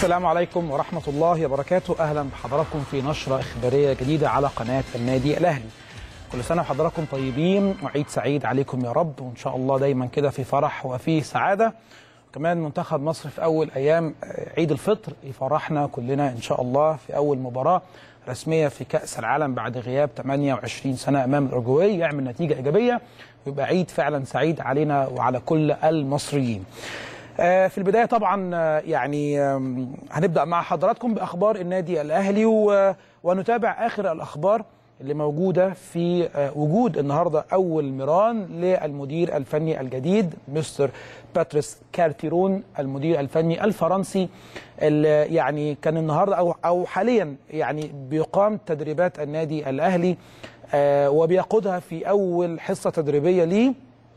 السلام عليكم ورحمة الله وبركاته أهلا بحضراتكم في نشرة إخبارية جديدة على قناة النادي الأهلي كل سنة وحضراتكم طيبين وعيد سعيد عليكم يا رب وإن شاء الله دايما كده في فرح وفي سعادة كمان منتخب مصر في أول أيام عيد الفطر يفرحنا كلنا إن شاء الله في أول مباراة رسمية في كأس العالم بعد غياب 28 سنة أمام الأورجواي يعمل نتيجة إيجابية ويبقى عيد فعلا سعيد علينا وعلى كل المصريين في البداية طبعا يعني هنبدأ مع حضراتكم بأخبار النادي الأهلي ونتابع آخر الأخبار اللي موجودة في وجود النهاردة أول مران للمدير الفني الجديد مستر باتريس كارتيرون المدير الفني الفرنسي اللي يعني كان النهاردة أو, أو حاليا يعني بيقام تدريبات النادي الأهلي وبيقودها في أول حصة تدريبية ليه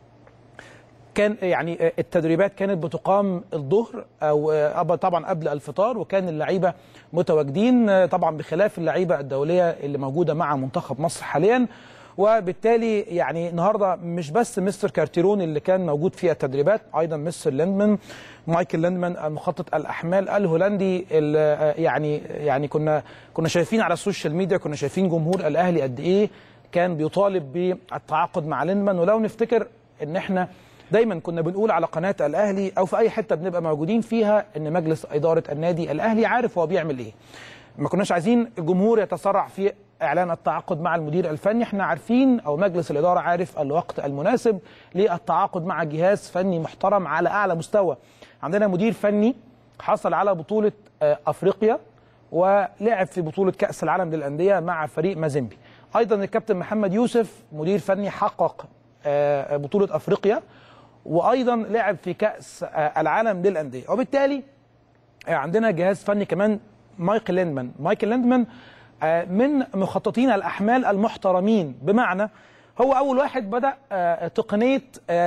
كان يعني التدريبات كانت بتقام الظهر او طبعا قبل الفطار وكان اللعيبه متواجدين طبعا بخلاف اللعيبه الدوليه اللي موجوده مع منتخب مصر حاليا وبالتالي يعني النهارده مش بس مستر كارتيرون اللي كان موجود في التدريبات ايضا مستر ليندمان مايكل ليندمان المخطط الاحمال الهولندي اللي يعني يعني كنا كنا شايفين على السوشيال ميديا كنا شايفين جمهور الاهلي قد ايه كان بيطالب بالتعاقد مع ليندمان ولو نفتكر ان احنا دايما كنا بنقول على قناه الاهلي او في اي حته بنبقى موجودين فيها ان مجلس اداره النادي الاهلي عارف هو بيعمل ايه ما كناش عايزين الجمهور يتسرع في اعلان التعاقد مع المدير الفني احنا عارفين او مجلس الاداره عارف الوقت المناسب للتعاقد مع جهاز فني محترم على اعلى مستوى عندنا مدير فني حصل على بطوله افريقيا ولعب في بطوله كاس العالم للانديه مع فريق مازيمبي ايضا الكابتن محمد يوسف مدير فني حقق بطوله افريقيا وايضا لعب في كاس العالم للانديه وبالتالي عندنا جهاز فني كمان مايكل ليندمان مايكل ليندمان من مخططين الاحمال المحترمين بمعنى هو اول واحد بدا تقنيه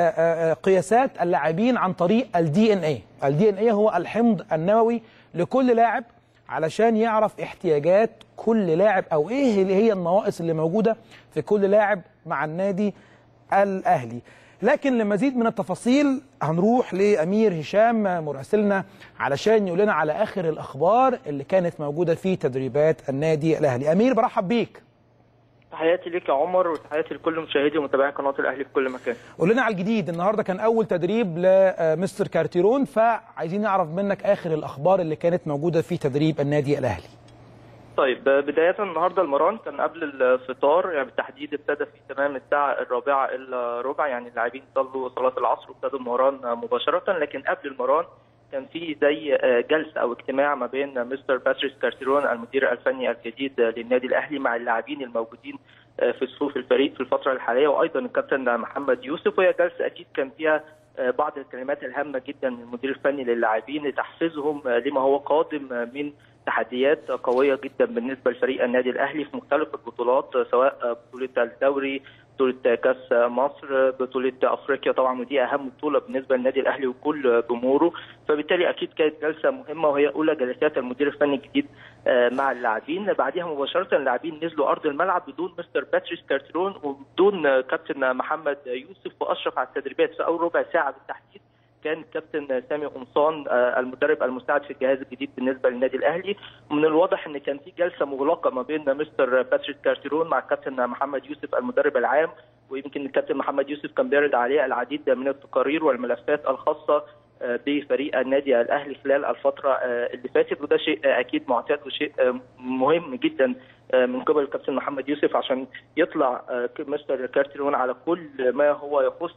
قياسات اللاعبين عن طريق الدي ان اي الدي ان اي هو الحمض النووي لكل لاعب علشان يعرف احتياجات كل لاعب او ايه اللي هي النواقص اللي موجوده في كل لاعب مع النادي الاهلي لكن لمزيد من التفاصيل هنروح لامير هشام مراسلنا علشان يقول لنا على اخر الاخبار اللي كانت موجوده في تدريبات النادي الاهلي امير برحب بيك تحياتي ليك يا عمر وتحياتي لكل مشاهدي ومتابعي قناه الاهلي في كل مكان قول لنا على الجديد النهارده كان اول تدريب لمستر كارتيرون فعايزين نعرف منك اخر الاخبار اللي كانت موجوده في تدريب النادي الاهلي طيب بداية النهارده المران كان قبل الفطار يعني بالتحديد ابتدى في تمام الساعة الرابعة إلا ربع يعني اللاعبين صلوا صلاة العصر وابتدوا المران مباشرة لكن قبل المران كان في زي جلسة أو اجتماع ما بين مستر باتريس كارتيرون المدير الفني الجديد للنادي الأهلي مع اللاعبين الموجودين في صفوف الفريق في الفترة الحالية وأيضا الكابتن محمد يوسف وهي جلسة أكيد كان فيها بعض الكلمات الهامة جدا من المدير الفني للاعبين لتحفيزهم لما هو قادم من تحديات قوية جدا بالنسبة لفريق النادي الأهلي في مختلف البطولات سواء بطولة الدوري بطولة كأس مصر بطولة أفريقيا طبعا ودي أهم بطولة بالنسبة للنادي الأهلي وكل جمهوره فبالتالي أكيد كانت جلسة مهمة وهي أولى جلسات المدير الفني الجديد مع اللاعبين بعدها مباشرة اللاعبين نزلوا أرض الملعب بدون مستر باتريس كارترون وبدون كابتن محمد يوسف وأشرف على التدريبات في أول ربع ساعة بالتحديد كان كابتن سامي قمصان المدرب المساعد في الجهاز الجديد بالنسبه للنادي الاهلي ومن الواضح ان كان في جلسه مغلقه ما بين مستر باتريك كارتيرون مع الكابتن محمد يوسف المدرب العام ويمكن الكابتن محمد يوسف كان بيعرض عليه العديد من التقارير والملفات الخاصه بفريق النادي الاهلي خلال الفتره اللي فاتت وده شيء اكيد معتاد وشيء مهم جدا من قبل الكابتن محمد يوسف عشان يطلع مستر كارتيرون على كل ما هو يخص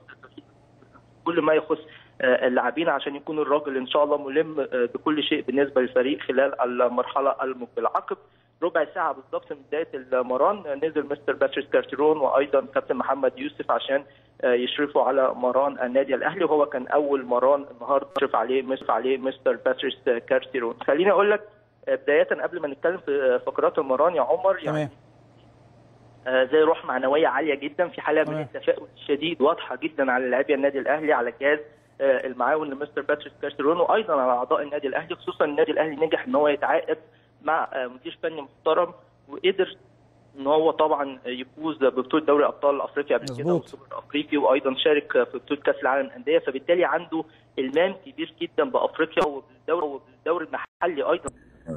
كل ما يخص اللاعبين عشان يكون الراجل ان شاء الله ملم بكل شيء بالنسبه للفريق خلال المرحله المقبله عقب ربع ساعه بالضبط من بدايه المران نزل مستر باتريس كارتيرون وايضا كابتن محمد يوسف عشان يشرفوا على مران النادي الاهلي وهو كان اول مران النهارده يشرف عليه مشرف عليه مستر باتريس كارتيرون خليني اقول لك بدايه قبل ما نتكلم في فقرات المران يا عمر يعني زي روح معنويه عاليه جدا في حاله من التفاؤل الشديد واضحه جدا على لاعبي النادي الاهلي على الجهاز المعاون لمستر باتريس كارتيرون وايضا على اعضاء النادي الاهلي خصوصا النادي الاهلي نجح ان هو يتعاقد مع مدير فني محترم وقدر ان هو طبعا يفوز ببطوله دوري ابطال افريقيا قبل كده مظبوط. والسوبر الافريقي وايضا شارك في بطوله كاس العالم للانديه فبالتالي عنده المام كبير جدا بافريقيا وبالدوري وبالدوري المحلي ايضا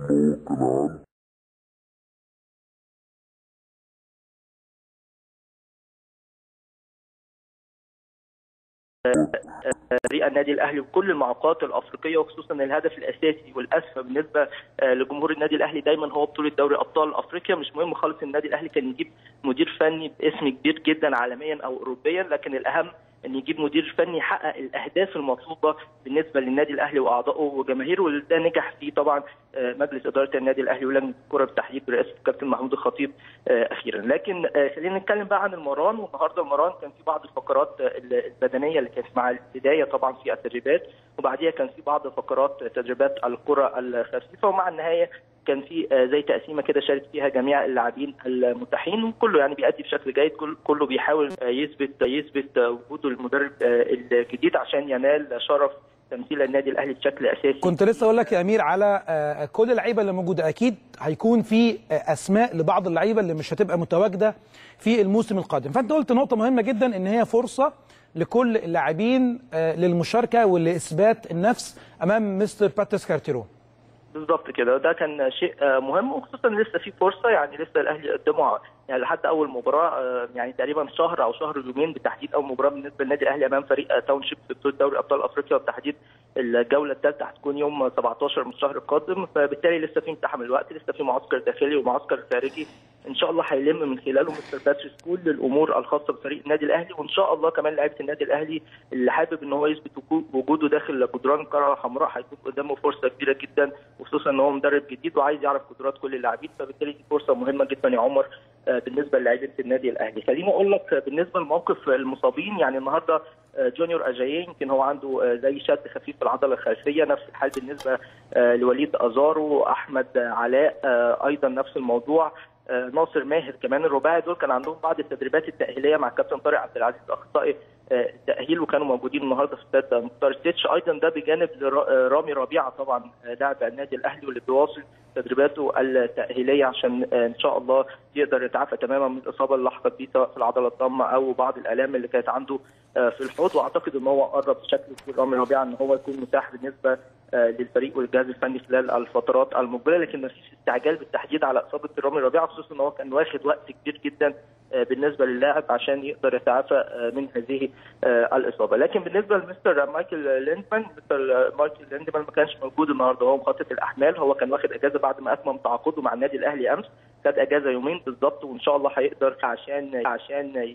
فريق النادي الاهلي وكل المعوقات الافريقيه وخصوصا الهدف الاساسي والاسفى بالنسبه آه، لجمهور النادي الاهلي دايما هو بطوله دوري ابطال افريقيا مش مهم خالص النادي الاهلي كان يجيب مدير فني باسم كبير جدا عالميا او اوروبيا لكن الاهم ان يجيب مدير فني يحقق الاهداف المطلوبه بالنسبه للنادي الاهلي واعضائه وجماهيره وده نجح فيه طبعا آه، مجلس اداره النادي الاهلي ولجنه الكره بالتحديد برئاسه الكابتن محمود الخطيب آه، اخيرا لكن آه، خلينا نتكلم بقى عن المران والنهارده المران كان في بعض الفقرات آه، البدنيه اللي كانت مع البدايه طبعا في التدريبات وبعديها كان في بعض فقرات تدريبات الكره الخفيفه ومع النهايه كان في آه، زي تقسيمه كده شارك فيها جميع اللاعبين المتاحين وكله يعني بيأدي بشكل جيد كل- كله بيحاول آه، يثبت يثبت آه، وجوده المدرب آه، الجديد عشان ينال شرف تمثيل النادي الاهلي بشكل اساسي كنت لسه اقول لك يا امير على آه، كل اللعيبه اللي موجوده اكيد هيكون في آه، اسماء لبعض اللعيبه اللي مش هتبقى متواجده في الموسم القادم فانت قلت نقطه مهمه جدا ان هي فرصه لكل اللاعبين آه، للمشاركه ولاثبات النفس امام مستر باتريس كارتيرو بالظبط كده ده كان شيء آه، مهم وخصوصا لسه في فرصه يعني لسه الاهلي قدمه يعني لحد اول مباراه آه، يعني تقريبا شهر او شهر يومين بالتحديد اول مباراه بالنسبه للنادي الاهلي امام فريق آه، تاون شيب في بطوله دوري ابطال افريقيا وبالتحديد الجوله الثالثه هتكون يوم 17 من الشهر القادم فبالتالي لسه في مساحه من الوقت لسه في معسكر داخلي ومعسكر خارجي ان شاء الله هيلم من خلاله مستر باتريس كل الامور الخاصه بفريق النادي الاهلي وان شاء الله كمان لعيبه النادي الاهلي اللي حابب ان هو يثبت وجو- وجوده داخل جدران القاره الحمراء هيكون قدامه فرصه كبيره جدا وخصوصا ان هو مدرب جديد وعايز يعرف قدرات كل اللاعبين فبالتالي دي فرصه مهمه جدا يا عمر آه، بالنسبه للاعيبه النادي الاهلي خليني اقول لك آه، بالنسبه لموقف المصابين يعني النهارده آه، جونيور اجاييه يمكن هو عنده آه، زي شد خفيف في العضله الخلفيه نفس الحال بالنسبه آه، لوليد ازارو احمد علاء آه، ايضا نفس الموضوع آه، ناصر ماهر كمان الرباعي دول كان عندهم بعض التدريبات التاهيليه مع الكابتن طارق عبد العزيز اخصائي آه، التاهيل وكانوا موجودين النهارده في استاد مختار ستيتش ايضا ده بجانب لرا- آه، رامي ربيعه طبعا آه، لاعب النادي الاهلي واللي بيواصل تدريباته التاهيليه عشان آه، ان شاء الله يقدر يتعافى تماما من الاصابه اللي لحقت بيه سواء في العضله الضامه او بعض الالام اللي كانت عنده آه، في الحوض واعتقد ان هو قرب بشكل كبير رامي ربيعه ان هو يكون متاح بالنسبه آه، للفريق والجهاز الفني خلال الفترات المقبله لكن ما فيش استعجال بالتحديد على اصابه رامي ربيعه خصوصا ان هو كان واخد وقت كبير جدا آه، بالنسبه للاعب عشان يقدر يتعافى آه، من هذه آه، الاصابه لكن بالنسبه لمستر مايكل ليندمان مستر مايكل ليندمان ما كانش موجود النهارده هو مخطط الاحمال هو كان واخد اجازه بعد ما اتمم تعاقده مع النادي الاهلي امس خد اجازه يومين بالظبط وان شاء الله هيقدر عشان عشان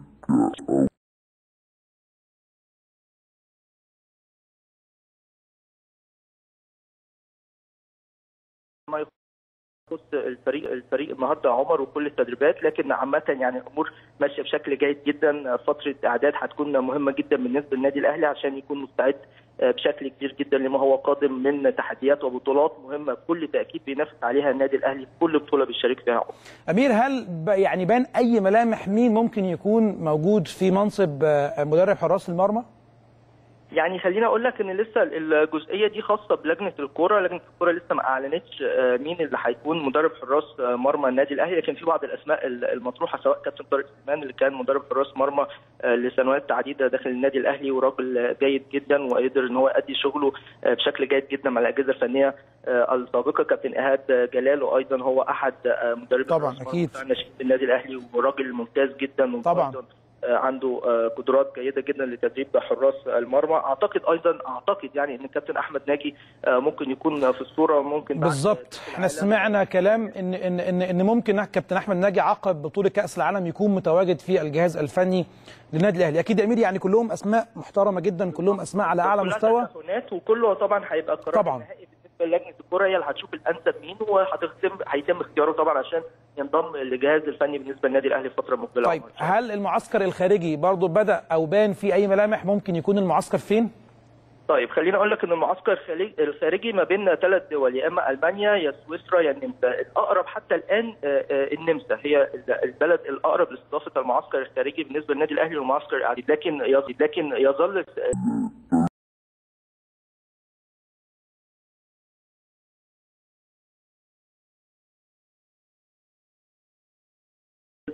ما يخص الفريق الفريق النهارده عمر وكل التدريبات لكن عامه يعني الامور ماشيه بشكل جيد جدا فتره اعداد هتكون مهمه جدا بالنسبه للنادي الاهلي عشان يكون مستعد آه، بشكل كبير جدا لما هو قادم من تحديات وبطولات مهمه بكل تاكيد بينافس عليها النادي الاهلي في كل بطوله بيشارك فيها عمر. امير هل ب- يعني بان اي ملامح مين ممكن يكون موجود في منصب آه، مدرب حراس المرمى يعني خليني اقول لك ان لسه الجزئيه دي خاصه بلجنه الكوره، لجنه الكوره لسه ما اعلنتش آه، مين اللي هيكون مدرب حراس آه، مرمى النادي الاهلي، لكن في بعض الاسماء ال- المطروحه سواء كابتن طارق سليمان اللي كان مدرب حراس مرمى آه، لسنوات عديده داخل النادي الاهلي وراجل جيد جدا وقدر ان هو يؤدي شغله آه، بشكل جيد جدا مع الاجهزه الفنيه آه، السابقه، كابتن ايهاب جلال وايضا هو احد آه، مدربي طبعاً، حراس مرمى أكيد. بتاع الناشئين في النادي الاهلي وراجل ممتاز جدا طبعاً. وأيضاً آه، عنده آه، قدرات جيده جدا لتدريب حراس المرمى اعتقد ايضا اعتقد يعني ان الكابتن احمد ناجي آه، ممكن يكون في الصوره ممكن بعد بالظبط كأس احنا العالم. سمعنا كلام ان ان ان ان ممكن كابتن احمد ناجي عقب بطوله كاس العالم يكون متواجد في الجهاز الفني للنادي الاهلي اكيد يا امير يعني كلهم اسماء محترمه جدا كلهم اسماء على اعلى كلها مستوى تكهنات وكله طبعا هيبقى قرار طبعاً. نهائي بالنسبه للجنه الكره هي اللي هتشوف الانسب مين وهتختم هيتم اختياره طبعا عشان ينضم للجهاز الفني بالنسبه للنادي الاهلي الفتره المقبله طيب عمر. هل المعسكر الخارجي برضو بدا او بان في اي ملامح ممكن يكون المعسكر فين طيب خليني اقول لك ان المعسكر الخليج- الخارجي ما بين ثلاث دول يا اما المانيا يا سويسرا يا النمسا الاقرب حتى الان آه، آه، النمسا هي البلد الاقرب لاستضافه المعسكر الخارجي بالنسبه للنادي الاهلي والمعسكر العادي لكن يظ- لكن يظل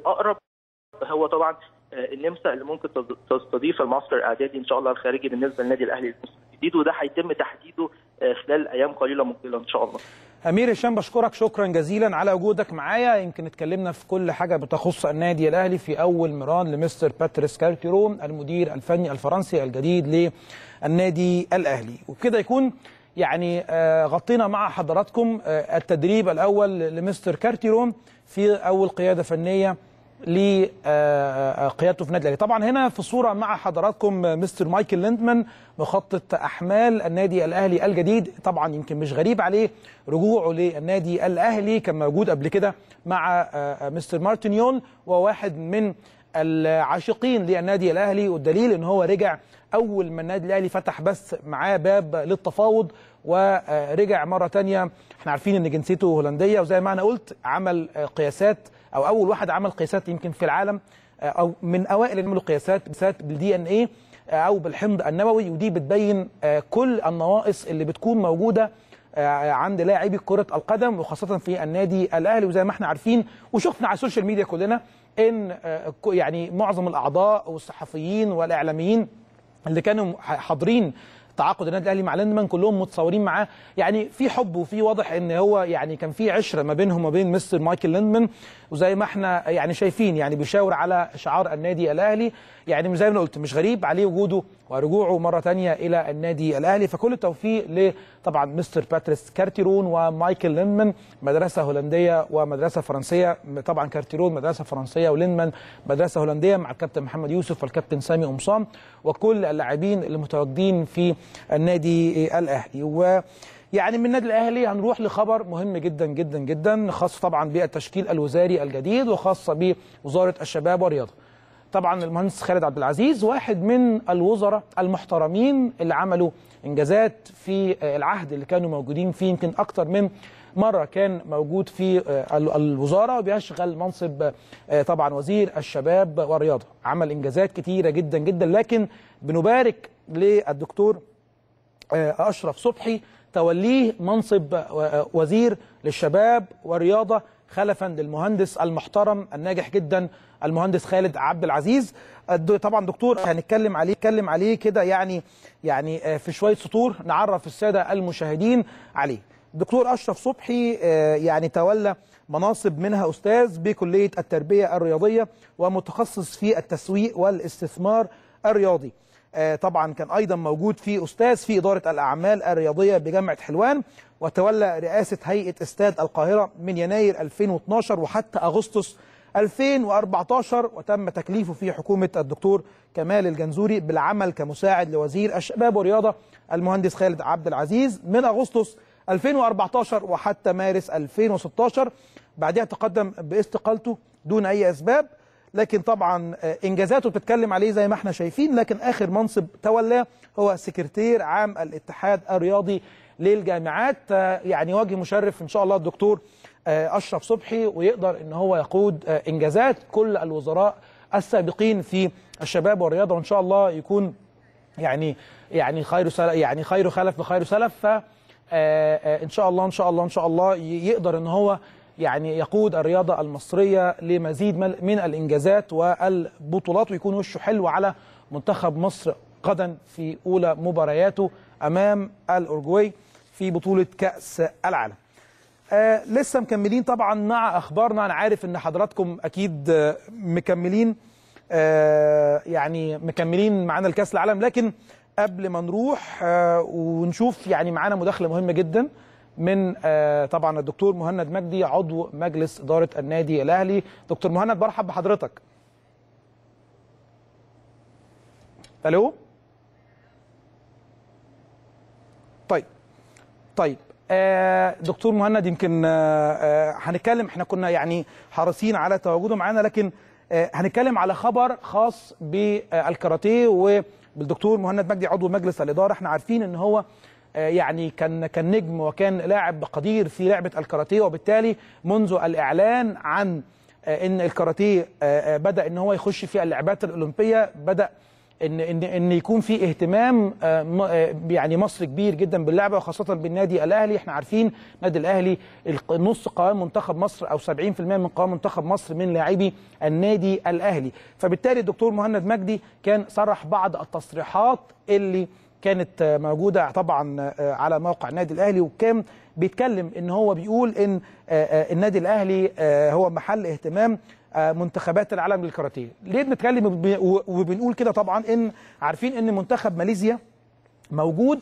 الاقرب هو طبعا النمسا اللي ممكن تستضيف المعسكر الاعدادي ان شاء الله الخارجي بالنسبه للنادي الاهلي الجديد وده هيتم تحديده خلال ايام قليله مقبله ان شاء الله. امير هشام بشكرك شكرا جزيلا على وجودك معايا يمكن اتكلمنا في كل حاجه بتخص النادي الاهلي في اول مران لمستر باتريس كارتيرون المدير الفني الفرنسي الجديد للنادي الاهلي وبكده يكون يعني غطينا مع حضراتكم التدريب الاول لمستر كارتيرون في اول قياده فنيه لقيادته في النادي الاهلي طبعا هنا في صوره مع حضراتكم مستر مايكل ليندمان مخطط احمال النادي الاهلي الجديد طبعا يمكن مش غريب عليه رجوعه للنادي الاهلي كان موجود قبل كده مع مستر مارتن يول وواحد من العاشقين للنادي الاهلي والدليل ان هو رجع اول ما النادي الاهلي فتح بس معاه باب للتفاوض ورجع مره تانية احنا عارفين ان جنسيته هولنديه وزي ما انا قلت عمل قياسات او اول واحد عمل قياسات يمكن في العالم او من اوائل اللي عملوا قياسات قياسات بالدي ان ايه او بالحمض النووي ودي بتبين كل النواقص اللي بتكون موجوده عند لاعبي كره القدم وخاصه في النادي الاهلي وزي ما احنا عارفين وشفنا على السوشيال ميديا كلنا ان يعني معظم الاعضاء والصحفيين والاعلاميين اللي كانوا حاضرين تعاقد النادي الاهلي مع ليندمان كلهم متصورين معاه يعني في حب وفي واضح ان هو يعني كان في عشره ما بينهم وما بين مستر مايكل ليندمان وزي ما احنا يعني شايفين يعني بيشاور على شعار النادي الاهلي يعني زي ما قلت مش غريب عليه وجوده ورجوعه مره ثانيه الى النادي الاهلي فكل التوفيق لطبعا مستر باتريس كارتيرون ومايكل ليندمان مدرسه هولنديه ومدرسه فرنسيه طبعا كارتيرون مدرسه فرنسيه وليندمان مدرسه هولنديه مع الكابتن محمد يوسف والكابتن سامي قمصان وكل اللاعبين اللي متواجدين في النادي الاهلي و يعني من النادي الاهلي هنروح لخبر مهم جدا جدا جدا خاص طبعا بالتشكيل الوزاري الجديد وخاصه بوزاره الشباب والرياضه. طبعا المهندس خالد عبد العزيز واحد من الوزراء المحترمين اللي عملوا انجازات في العهد اللي كانوا موجودين فيه يمكن اكتر من مره كان موجود في الوزاره وبيشغل منصب طبعا وزير الشباب والرياضه عمل انجازات كتيره جدا جدا لكن بنبارك للدكتور اشرف صبحي توليه منصب وزير للشباب والرياضه خلفا للمهندس المحترم الناجح جدا المهندس خالد عبد العزيز طبعا دكتور هنتكلم عليه نتكلم عليه كده يعني يعني في شويه سطور نعرف الساده المشاهدين عليه دكتور اشرف صبحي يعني تولى مناصب منها استاذ بكليه التربيه الرياضيه ومتخصص في التسويق والاستثمار الرياضي طبعا كان ايضا موجود في استاذ في اداره الاعمال الرياضيه بجامعه حلوان وتولى رئاسه هيئه استاد القاهره من يناير 2012 وحتى اغسطس 2014 وتم تكليفه في حكومه الدكتور كمال الجنزوري بالعمل كمساعد لوزير الشباب والرياضه المهندس خالد عبد العزيز من اغسطس 2014 وحتى مارس 2016 بعدها تقدم باستقالته دون اي اسباب لكن طبعا انجازاته بتتكلم عليه زي ما احنا شايفين لكن اخر منصب تولاه هو سكرتير عام الاتحاد الرياضي للجامعات يعني وجه مشرف ان شاء الله الدكتور اشرف صبحي ويقدر ان هو يقود انجازات كل الوزراء السابقين في الشباب والرياضه وان شاء الله يكون يعني يعني خير يعني خير خلف بخير سلف ف ان شاء الله ان شاء الله ان شاء الله يقدر ان هو يعني يقود الرياضه المصريه لمزيد من الانجازات والبطولات ويكون وشه حلو على منتخب مصر غدا في اولى مبارياته امام الاورجواي في بطوله كاس العالم. آه لسه مكملين طبعا مع اخبارنا انا عارف ان حضراتكم اكيد آه مكملين آه يعني مكملين معانا الكاس العالم لكن قبل ما نروح آه ونشوف يعني معانا مداخله مهمه جدا من آه طبعا الدكتور مهند مجدي عضو مجلس اداره النادي الاهلي دكتور مهند برحب بحضرتك الو طيب طيب آه دكتور مهند يمكن آه آه هنتكلم احنا كنا يعني حريصين على تواجده معانا لكن آه هنتكلم على خبر خاص بالكاراتيه وبالدكتور مهند مجدي عضو مجلس الاداره احنا عارفين ان هو يعني كان كان نجم وكان لاعب قدير في لعبه الكاراتيه وبالتالي منذ الاعلان عن ان الكاراتيه بدا ان هو يخش في اللعبات الاولمبيه بدا ان ان ان يكون في اهتمام آه، م- آه، يعني مصر كبير جدا باللعبه وخاصه بالنادي الاهلي احنا عارفين النادي الاهلي الق- نص قوام منتخب مصر او 70% من قوام منتخب مصر من لاعبي النادي الاهلي فبالتالي الدكتور مهند مجدي كان صرح بعض التصريحات اللي كانت آه، موجوده طبعا آه، على موقع النادي الاهلي وكان بيتكلم ان هو بيقول ان آه، آه، النادي الاهلي آه، هو محل اهتمام آه، منتخبات العالم للكاراتيه ليه بنتكلم وب- وبنقول كده طبعا ان عارفين ان منتخب ماليزيا موجود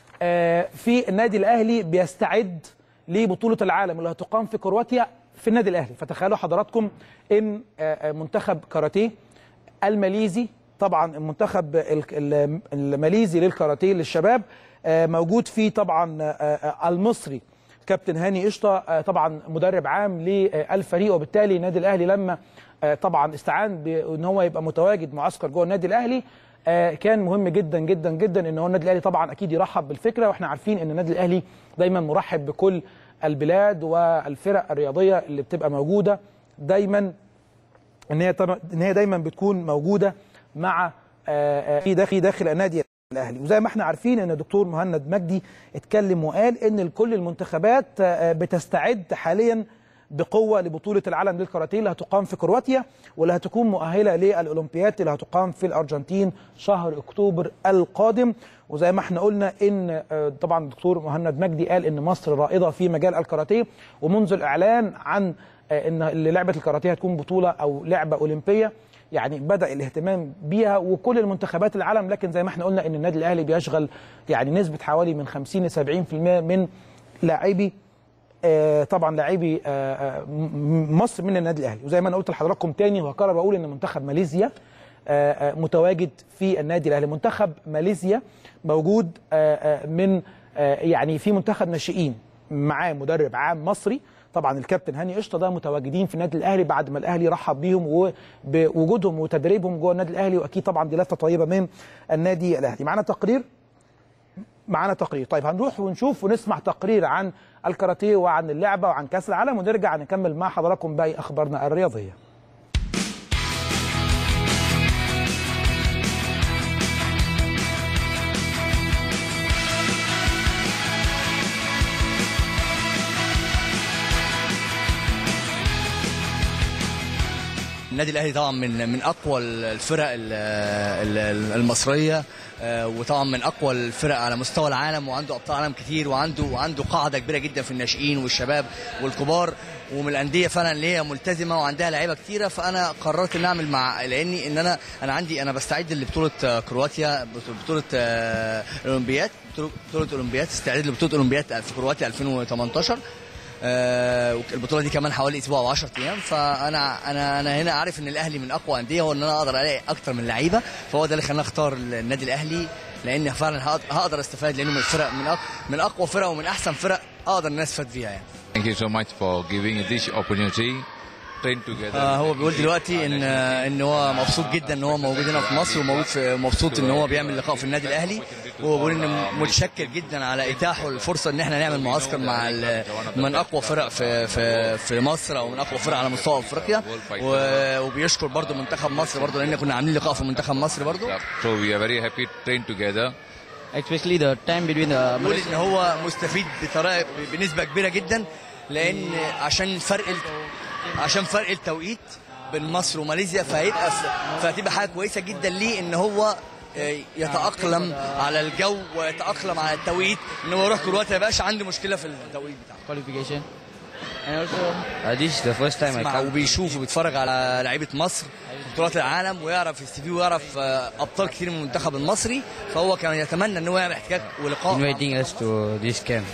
آه، في النادي الاهلي بيستعد لبطوله العالم اللي هتقام في كرواتيا في النادي الاهلي فتخيلوا حضراتكم ان آه، آه، منتخب كاراتيه الماليزي طبعا المنتخب ال- ال- الماليزي للكاراتيه للشباب آه، موجود فيه طبعا آه، آه، المصري كابتن هاني قشطه آه، طبعا مدرب عام للفريق وبالتالي النادي الاهلي لما آه، طبعا استعان بان هو يبقى متواجد معسكر جوه النادي الاهلي آه، كان مهم جدا جدا جدا ان هو النادي الاهلي طبعا اكيد يرحب بالفكره واحنا عارفين ان النادي الاهلي دايما مرحب بكل البلاد والفرق الرياضيه اللي بتبقى موجوده دايما ان هي طبعا- ان هي دايما بتكون موجوده مع آه، آه، في داخل داخل النادي الاهلي وزي ما احنا عارفين ان الدكتور مهند مجدي اتكلم وقال ان كل المنتخبات آه، بتستعد حاليا بقوه لبطوله العالم للكاراتيه اللي هتقام في كرواتيا واللي هتكون مؤهله للاولمبياد اللي هتقام في الارجنتين شهر اكتوبر القادم وزي ما احنا قلنا ان آه، طبعا الدكتور مهند مجدي قال ان مصر رائده في مجال الكاراتيه ومنذ الاعلان عن آه، ان لعبه الكاراتيه هتكون بطوله او لعبه اولمبيه يعني بدا الاهتمام بيها وكل المنتخبات العالم لكن زي ما احنا قلنا ان النادي الاهلي بيشغل يعني نسبه حوالي من 50 ل 70% من لاعبي آه، طبعا لاعبي آه، آه، م- مصر من النادي الاهلي وزي ما انا قلت لحضراتكم تاني وهكرر بقول ان منتخب ماليزيا آه، آه، متواجد في النادي الاهلي منتخب ماليزيا موجود آه، آه، من آه، يعني في منتخب ناشئين معاه مدرب عام مصري طبعا الكابتن هاني قشطه ده متواجدين في النادي الاهلي بعد ما الاهلي رحب بيهم وبوجودهم وتدريبهم جوه النادي الاهلي واكيد طبعا دي لفته طيبه من النادي الاهلي معانا تقرير معانا تقرير طيب هنروح ونشوف ونسمع تقرير عن الكاراتيه وعن اللعبه وعن كاس العالم ونرجع نكمل مع حضراتكم باقي اخبارنا الرياضيه النادي الاهلي طبعا من من اقوى الفرق ال- ال- المصريه آه، وطبعا من اقوى الفرق على مستوى العالم وعنده ابطال عالم كتير وعنده وعنده قاعده كبيره جدا في الناشئين والشباب والكبار ومن الانديه فعلا اللي هي ملتزمه وعندها لعيبه كتيره فانا قررت ان اعمل مع لاني ان انا انا عندي انا بستعد لبطوله آه، كرواتيا بطوله آه، الاولمبياد بطوله بطولة اولمبياد استعداد لبطوله اولمبياد في كرواتيا 2018 آه، البطوله دي كمان حوالي اسبوع او 10 ايام فانا انا انا هنا عارف ان الاهلي من اقوى انديه وان انا اقدر الاقي اكتر من لعيبه فهو ده اللي خلاني اختار النادي الاهلي لان فعلا هقد- هقدر استفاد لانه من الفرق من أق- من اقوى فرق ومن احسن فرق اقدر ان أنا استفاد فيها يعني Thank you so much for giving this opportunity. Train together. آه هو بيقول دلوقتي ان آه، ان هو مبسوط جدا ان هو موجود هنا في مصر وموجود في مبسوط ان هو بيعمل لقاء في النادي الاهلي وهو بيقول ان متشكر جدا على اتاحه الفرصه ان احنا نعمل معسكر مع ال- من اقوى فرق في في في مصر او من اقوى فرق على مستوى افريقيا و- وبيشكر برضو منتخب مصر برضو لان كنا عاملين لقاء في منتخب مصر برضو So we are very happy to train together. especially the time between the بيقول ان هو مستفيد بطريقه بنسبه كبيره جدا لان عشان فرق ال... عشان فرق التوقيت بين مصر وماليزيا فهيبقى فهتبقى حاجه كويسه جدا ليه ان هو آه، يتاقلم على الجو ويتاقلم على التوقيت ان هو يروح كرواتيا ما يبقاش عنده مشكله في التوقيت بتاعه qualification and also uh, this is the first time I مع- come وبيشوف وبيتفرج على لعيبه مصر في بطولات العالم ويعرف السي في ويعرف آه، ابطال كتير من المنتخب المصري فهو كان يتمنى ان هو يعمل احتكاك ولقاء مع inviting us to this camp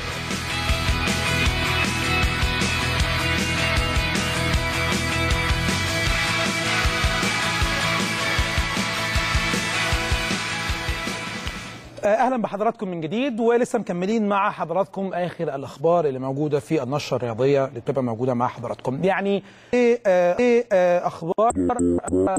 اهلا بحضراتكم من جديد ولسه مكملين مع حضراتكم اخر الاخبار اللي موجوده في النشره الرياضيه اللي بتبقى موجوده مع حضراتكم يعني ايه آه، ايه آه، اخبار آه،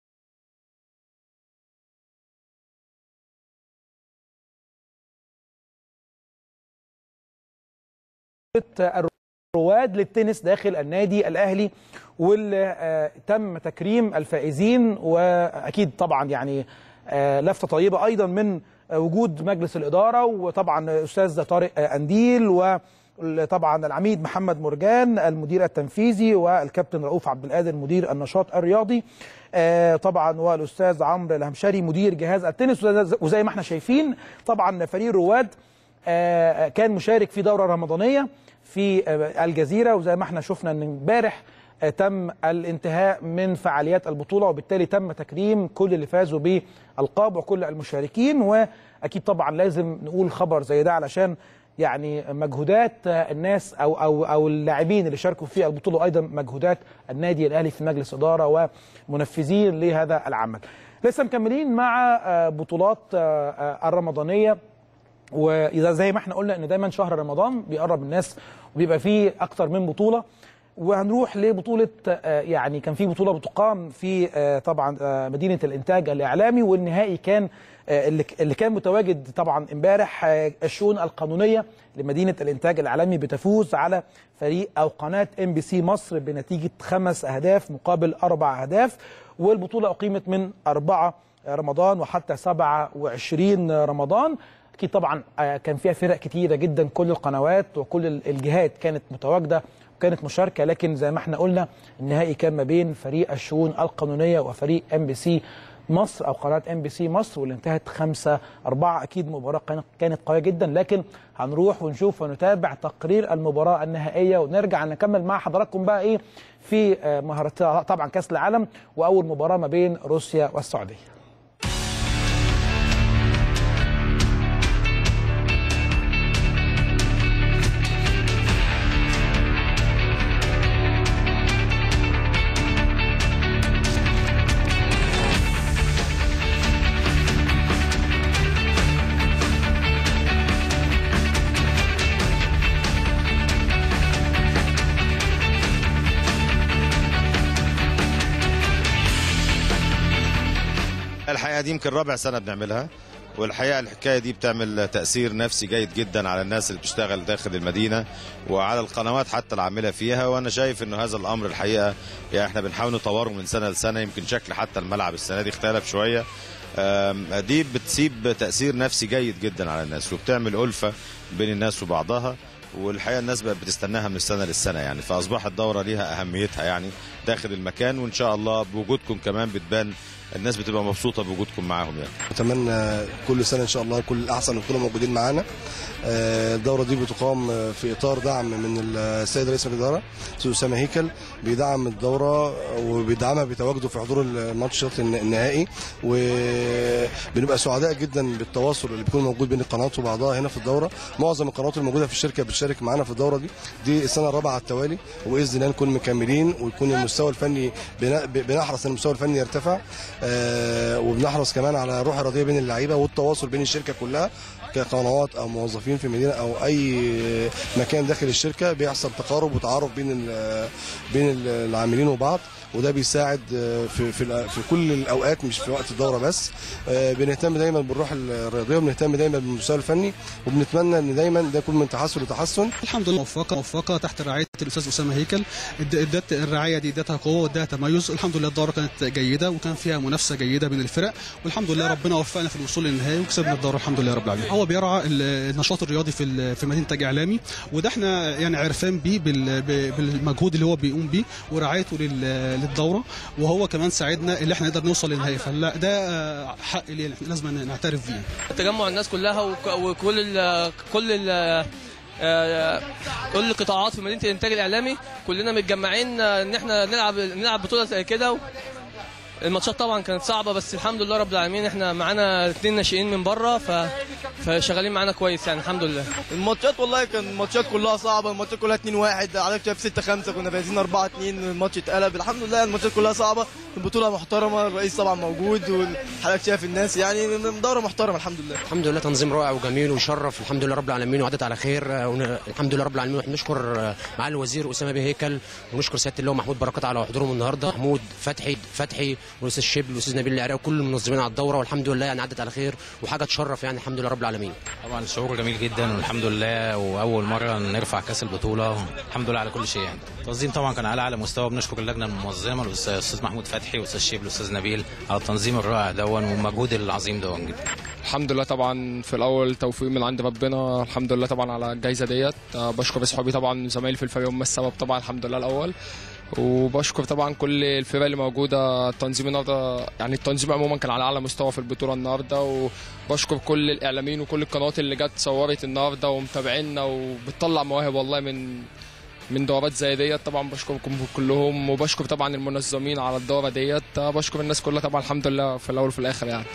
الرواد للتنس داخل النادي الاهلي واللي آه، تم تكريم الفائزين واكيد طبعا يعني آه، لفته طيبه ايضا من آه، وجود مجلس الاداره وطبعا الاستاذ طارق آه، انديل وطبعا العميد محمد مرجان المدير التنفيذي والكابتن رؤوف عبد القادر مدير النشاط الرياضي آه، طبعا والاستاذ عمرو الهمشري مدير جهاز التنس وزي- وزي ما احنا شايفين طبعا فريق رواد آه، كان مشارك في دوره رمضانيه في آه، الجزيره وزي ما احنا شفنا ان امبارح آه، تم الانتهاء من فعاليات البطوله وبالتالي تم تكريم كل اللي فازوا بالقاب وكل المشاركين واكيد طبعا لازم نقول خبر زي ده علشان يعني مجهودات آه، الناس او او او اللاعبين اللي شاركوا في البطوله وايضا مجهودات النادي الاهلي في مجلس اداره ومنفذين لهذا العمل. لسه مكملين مع آه، بطولات آه، آه، الرمضانيه واذا زي ما احنا قلنا ان دايما شهر رمضان بيقرب الناس وبيبقى فيه اكتر من بطوله وهنروح لبطوله آه، يعني كان في بطوله بتقام في آه، طبعا آه، مدينه الانتاج الاعلامي والنهائي كان آه، اللي اللي كان متواجد طبعا امبارح آه، الشؤون القانونيه لمدينه الانتاج الاعلامي بتفوز على فريق او قناه ام بي سي مصر بنتيجه خمس اهداف مقابل اربع اهداف والبطوله اقيمت من أربعة رمضان وحتى 27 رمضان اكيد طبعا آه، كان فيها فرق كتيره جدا كل القنوات وكل ال- الجهات كانت متواجده وكانت مشاركه لكن زي ما احنا قلنا النهائي كان ما بين فريق الشؤون القانونيه وفريق ام بي سي مصر او قناه ام بي سي مصر واللي انتهت 5 4 اكيد مباراه كانت- كانت قويه جدا لكن هنروح ونشوف ونتابع تقرير المباراه النهائيه ونرجع نكمل مع حضراتكم بقى ايه في آه، مهارات طبعا كاس العالم واول مباراه ما بين روسيا والسعوديه الحقيقه دي يمكن رابع سنه بنعملها والحقيقه الحكايه دي بتعمل تاثير نفسي جيد جدا على الناس اللي بتشتغل داخل المدينه وعلى القنوات حتى العامله فيها وانا شايف انه هذا الامر الحقيقه يعني احنا بنحاول نطوره من سنه لسنه يمكن شكل حتى الملعب السنه دي اختلف شويه آم، دي بتسيب تاثير نفسي جيد جدا على الناس وبتعمل الفه بين الناس وبعضها والحقيقه الناس بقت بتستناها من السنه للسنه يعني فاصبحت دوره ليها اهميتها يعني داخل المكان وان شاء الله بوجودكم كمان بتبان النااس بتبقى مبسوطه بوجودكم معاهم يعني اتمنى كل سنه ان شاء الله كل الاحسن يكونوا موجودين معانا آه، الدوره دي بتقام آه، في اطار دعم من السيد رئيس الاداره استاذ اسامه هيكل بيدعم الدوره وبيدعمها بتواجده في حضور الماتشات الن- النهائي وبنبقى سعداء جدا بالتواصل اللي بيكون موجود بين القنوات وبعضها هنا في الدوره معظم القنوات الموجوده في الشركه بتشارك معانا في الدوره دي دي السنه الرابعه على التوالي وباذن الله نكون مكملين ويكون المستوى الفني بن- بنحرص ان المستوى الفني يرتفع آه، وبنحرص كمان على روح رياضيه بين اللعيبه والتواصل بين الشركه كلها كقنوات او موظفين في مدينه او اي مكان داخل الشركه بيحصل تقارب وتعارف بين ال- بين ال- العاملين وبعض وده بيساعد آه، في في الأ- في كل الاوقات مش في وقت الدوره بس آه، بنهتم دايما بالروح الرياضيه وبنهتم دايما بالمستوى الفني وبنتمنى ان دايما ده يكون من تحسن لتحسن الحمد لله موفقه موفقه تحت رعايه الاستاذ اسامه هيكل اد- ادت الرعايه دي ادتها قوه وادتها تميز الحمد لله الدوره كانت جيده وكان فيها منافسه جيده بين الفرق والحمد لله ربنا وفقنا في الوصول للنهائي وكسبنا الدوره الحمد لله رب العالمين هو بيرعى ال- النشاط الرياضي في ال- في مدينه تاج اعلامي وده احنا يعني عرفان بيه بال- ب- بالمجهود اللي هو بيقوم بيه ورعايته لل- للدوره وهو كمان ساعدنا اللي احنا نقدر نوصل للنهائي فلا ده آه، حق لينا احنا لازم نعترف بيه تجمع الناس كلها وك- وكل ال كل ال آه، كل القطاعات في مدينه الانتاج الاعلامي كلنا متجمعين آه، ان احنا نلعب نلعب بطوله زي كده الماتشات طبعا كانت صعبه بس الحمد لله رب العالمين احنا معانا اثنين ناشئين من بره ف... فشغالين معانا كويس يعني الحمد لله الماتشات والله كان الماتشات كلها صعبه الماتشات كلها 2 1 عدد شايف 6 5 كنا فايزين 4 2 الماتش اتقلب الحمد لله الماتشات كلها صعبه البطوله محترمه الرئيس طبعا موجود وحضرتك شايف الناس يعني دوره محترمه الحمد لله الحمد لله تنظيم رائع وجميل ويشرف الحمد لله رب العالمين وعدت على خير آه، ون- الحمد لله رب العالمين ونشكر آه، معالي الوزير اسامه بيه هيكل ونشكر سياده اللواء محمود بركات على حضورهم النهارده محمود فتحي فتحي والاستاذ شبل والاستاذ نبيل العراقي وكل المنظمين على الدوره والحمد لله يعني عدت على خير وحاجه تشرف يعني الحمد لله رب العالمين طبعا الشعور جميل جدا والحمد لله واول مره نرفع كاس البطوله الحمد لله على كل شيء يعني التنظيم طبعا كان على اعلى مستوى بنشكر اللجنه المنظمه الاستاذ محمود فتحي والاستاذ شيبل والاستاذ نبيل على التنظيم الرائع دون والمجهود العظيم دون جدا الحمد لله طبعا في الاول توفيق من عند ربنا الحمد لله طبعا على الجائزه ديت آه، بشكر اصحابي طبعا زمايلي في الفريق هم السبب طبعا الحمد لله الاول وبشكر طبعا كل الفرق اللي موجوده التنظيم النهارده يعني التنظيم عموما كان على اعلى مستوى في البطوله النهارده وبشكر كل الاعلاميين وكل القنوات اللي جت صورت النهارده ومتابعينا وبتطلع مواهب والله من من دورات زي ديت طبعا بشكركم كلهم وبشكر طبعا المنظمين على الدوره ديت آه، بشكر الناس كلها طبعا الحمد لله في الاول وفي الاخر يعني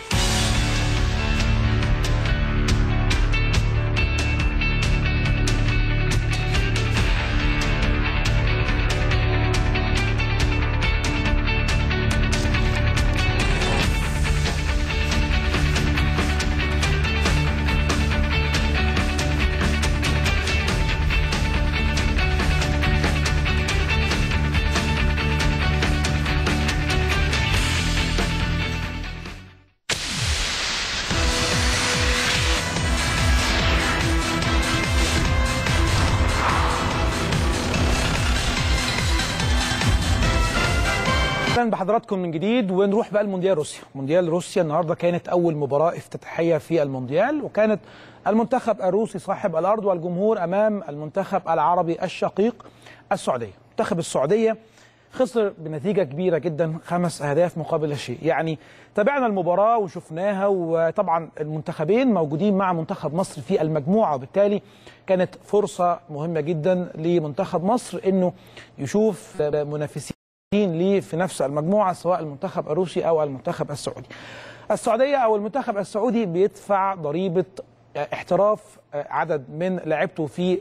اهلا بحضراتكم من جديد ونروح بقى لمونديال روسيا مونديال روسيا النهارده كانت اول مباراه افتتاحيه في المونديال وكانت المنتخب الروسي صاحب الارض والجمهور امام المنتخب العربي الشقيق السعوديه منتخب السعوديه خسر بنتيجه كبيره جدا خمس اهداف مقابل لا شيء يعني تابعنا المباراه وشفناها وطبعا المنتخبين موجودين مع منتخب مصر في المجموعه وبالتالي كانت فرصه مهمه جدا لمنتخب مصر انه يشوف منافسين ليه في نفس المجموعه سواء المنتخب الروسي او المنتخب السعودي. السعوديه او المنتخب السعودي بيدفع ضريبه احتراف عدد من لاعبته في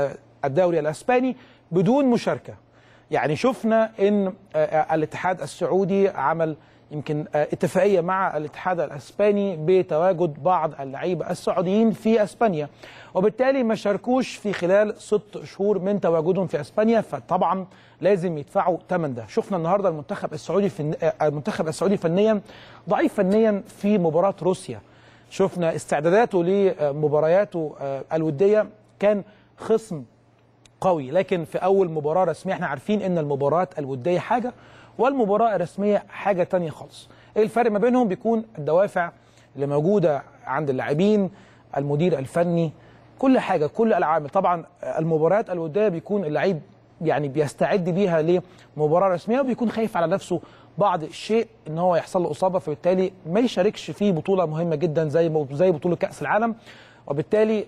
الدوري الاسباني بدون مشاركه. يعني شفنا ان الاتحاد السعودي عمل يمكن اتفاقيه مع الاتحاد الاسباني بتواجد بعض اللعيبه السعوديين في اسبانيا وبالتالي ما شاركوش في خلال ست شهور من تواجدهم في اسبانيا فطبعا لازم يدفعوا ثمن ده شفنا النهارده المنتخب السعودي في المنتخب السعودي فنيا ضعيف فنيا في مباراه روسيا شفنا استعداداته لمبارياته الوديه كان خصم قوي لكن في اول مباراه رسميه احنا عارفين ان المباراه الوديه حاجه والمباراه الرسميه حاجه تانية خالص ايه الفرق ما بينهم بيكون الدوافع اللي موجوده عند اللاعبين المدير الفني كل حاجه كل العوامل طبعا المباريات الوديه بيكون اللعيب يعني بيستعد بيها لمباراه رسميه وبيكون خايف على نفسه بعض الشيء ان هو يحصل له اصابه فبالتالي ما يشاركش في بطوله مهمه جدا زي زي بطوله كاس العالم وبالتالي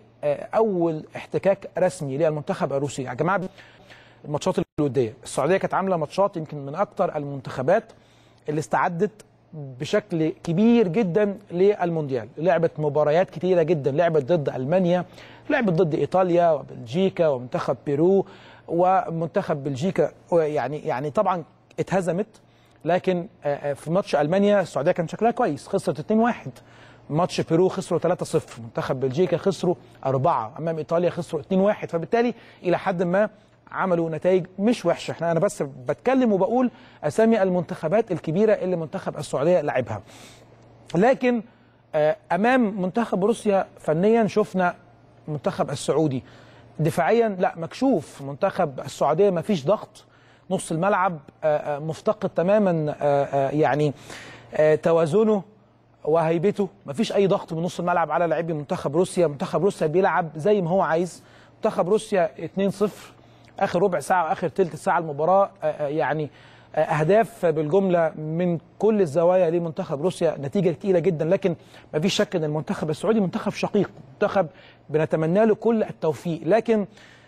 اول احتكاك رسمي للمنتخب الروسي يا جماعه الماتشات الوديه السعوديه كانت عامله ماتشات يمكن من اكتر المنتخبات اللي استعدت بشكل كبير جدا للمونديال لعبت مباريات كتيره جدا لعبت ضد المانيا لعبت ضد ايطاليا وبلجيكا ومنتخب بيرو ومنتخب بلجيكا يعني يعني طبعا اتهزمت لكن في ماتش المانيا السعوديه كان شكلها كويس خسرت 2-1 ماتش بيرو خسروا 3-0 منتخب بلجيكا خسروا 4 امام ايطاليا خسروا 2-1 فبالتالي الى حد ما عملوا نتائج مش وحشه احنا انا بس بتكلم وبقول اسامي المنتخبات الكبيره اللي منتخب السعوديه لعبها لكن امام منتخب روسيا فنيا شفنا المنتخب السعودي دفاعيا لا مكشوف منتخب السعوديه ما فيش ضغط نص الملعب مفتقد تماما يعني توازنه وهيبته ما فيش اي ضغط من نص الملعب على لاعبي منتخب روسيا منتخب روسيا بيلعب زي ما هو عايز منتخب روسيا 2-0 اخر ربع ساعه واخر ثلث ساعه المباراه يعني اهداف بالجمله من كل الزوايا لمنتخب روسيا نتيجه تقيله جدا لكن ما فيش شك ان المنتخب السعودي منتخب شقيق منتخب بنتمنى له كل التوفيق لكن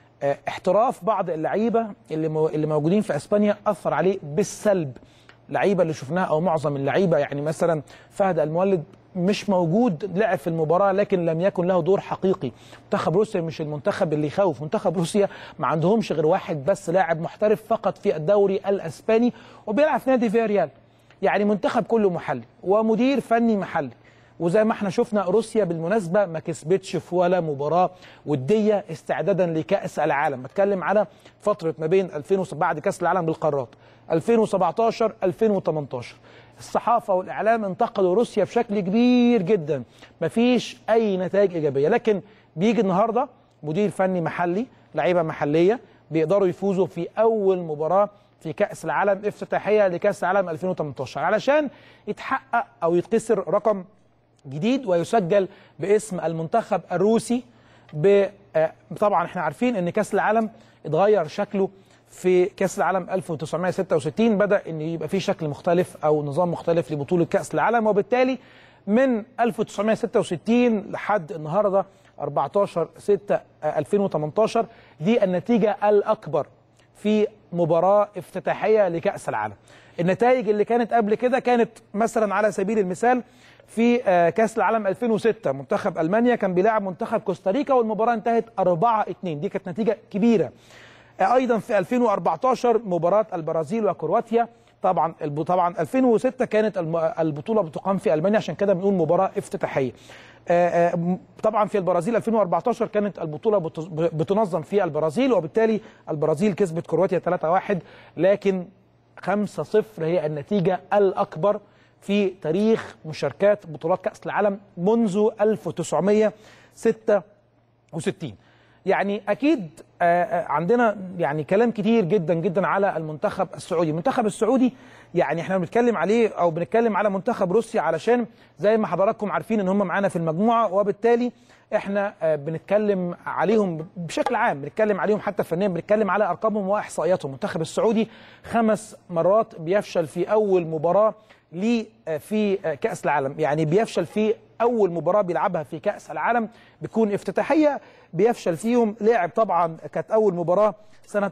احتراف بعض اللعيبه اللي اللي موجودين في اسبانيا اثر عليه بالسلب لعيبه اللي شفناها او معظم اللعيبه يعني مثلا فهد المولد مش موجود لعب في المباراه لكن لم يكن له دور حقيقي منتخب روسيا مش المنتخب اللي يخوف منتخب روسيا ما عندهمش غير واحد بس لاعب محترف فقط في الدوري الاسباني وبيلعب في نادي فياريال يعني منتخب كله محلي ومدير فني محلي وزي ما احنا شفنا روسيا بالمناسبه ما كسبتش في ولا مباراه وديه استعدادا لكاس العالم بتكلم على فتره ما بين 2000 بعد كاس العالم بالقارات 2017 2018 الصحافه والاعلام انتقدوا روسيا بشكل كبير جدا مفيش اي نتائج ايجابيه لكن بيجي النهارده مدير فني محلي لعيبه محليه بيقدروا يفوزوا في اول مباراه في كاس العالم افتتاحيه لكاس العالم 2018 علشان يتحقق او يتكسر رقم جديد ويسجل باسم المنتخب الروسي ب آه، طبعا احنا عارفين ان كاس العالم اتغير شكله في كاس العالم 1966 بدا ان يبقى فيه شكل مختلف او نظام مختلف لبطوله كاس العالم وبالتالي من 1966 لحد النهارده 14 6 2018 دي النتيجه الاكبر في مباراه افتتاحيه لكاس العالم. النتائج اللي كانت قبل كده كانت مثلا على سبيل المثال في آه، كاس العالم 2006 منتخب المانيا كان بيلاعب منتخب كوستاريكا والمباراه انتهت 4 2 دي كانت نتيجه كبيره. آه، ايضا في 2014 مباراه البرازيل وكرواتيا طبعا الب- طبعا 2006 كانت الم- البطوله بتقام في المانيا عشان كده بنقول مباراه افتتاحيه. آه، آه، م- طبعا في البرازيل 2014 كانت البطوله بت- بتنظم في البرازيل وبالتالي البرازيل كسبت كرواتيا 3-1 لكن 5-0 هي النتيجه الاكبر في تاريخ مشاركات بطولات كاس العالم منذ 1966 يعني اكيد آه، آه، عندنا يعني كلام كتير جدا جدا على المنتخب السعودي المنتخب السعودي يعني احنا بنتكلم عليه او بنتكلم على منتخب روسيا علشان زي ما حضراتكم عارفين ان هم معانا في المجموعه وبالتالي احنا آه، بنتكلم عليهم بشكل عام بنتكلم عليهم حتى فنيا بنتكلم على ارقامهم واحصائياتهم المنتخب السعودي خمس مرات بيفشل في اول مباراه ليه آه، في آه، كاس العالم يعني بيفشل في اول مباراه بيلعبها في كاس العالم بتكون افتتاحيه بيفشل فيهم لعب طبعا كانت اول مباراه سنه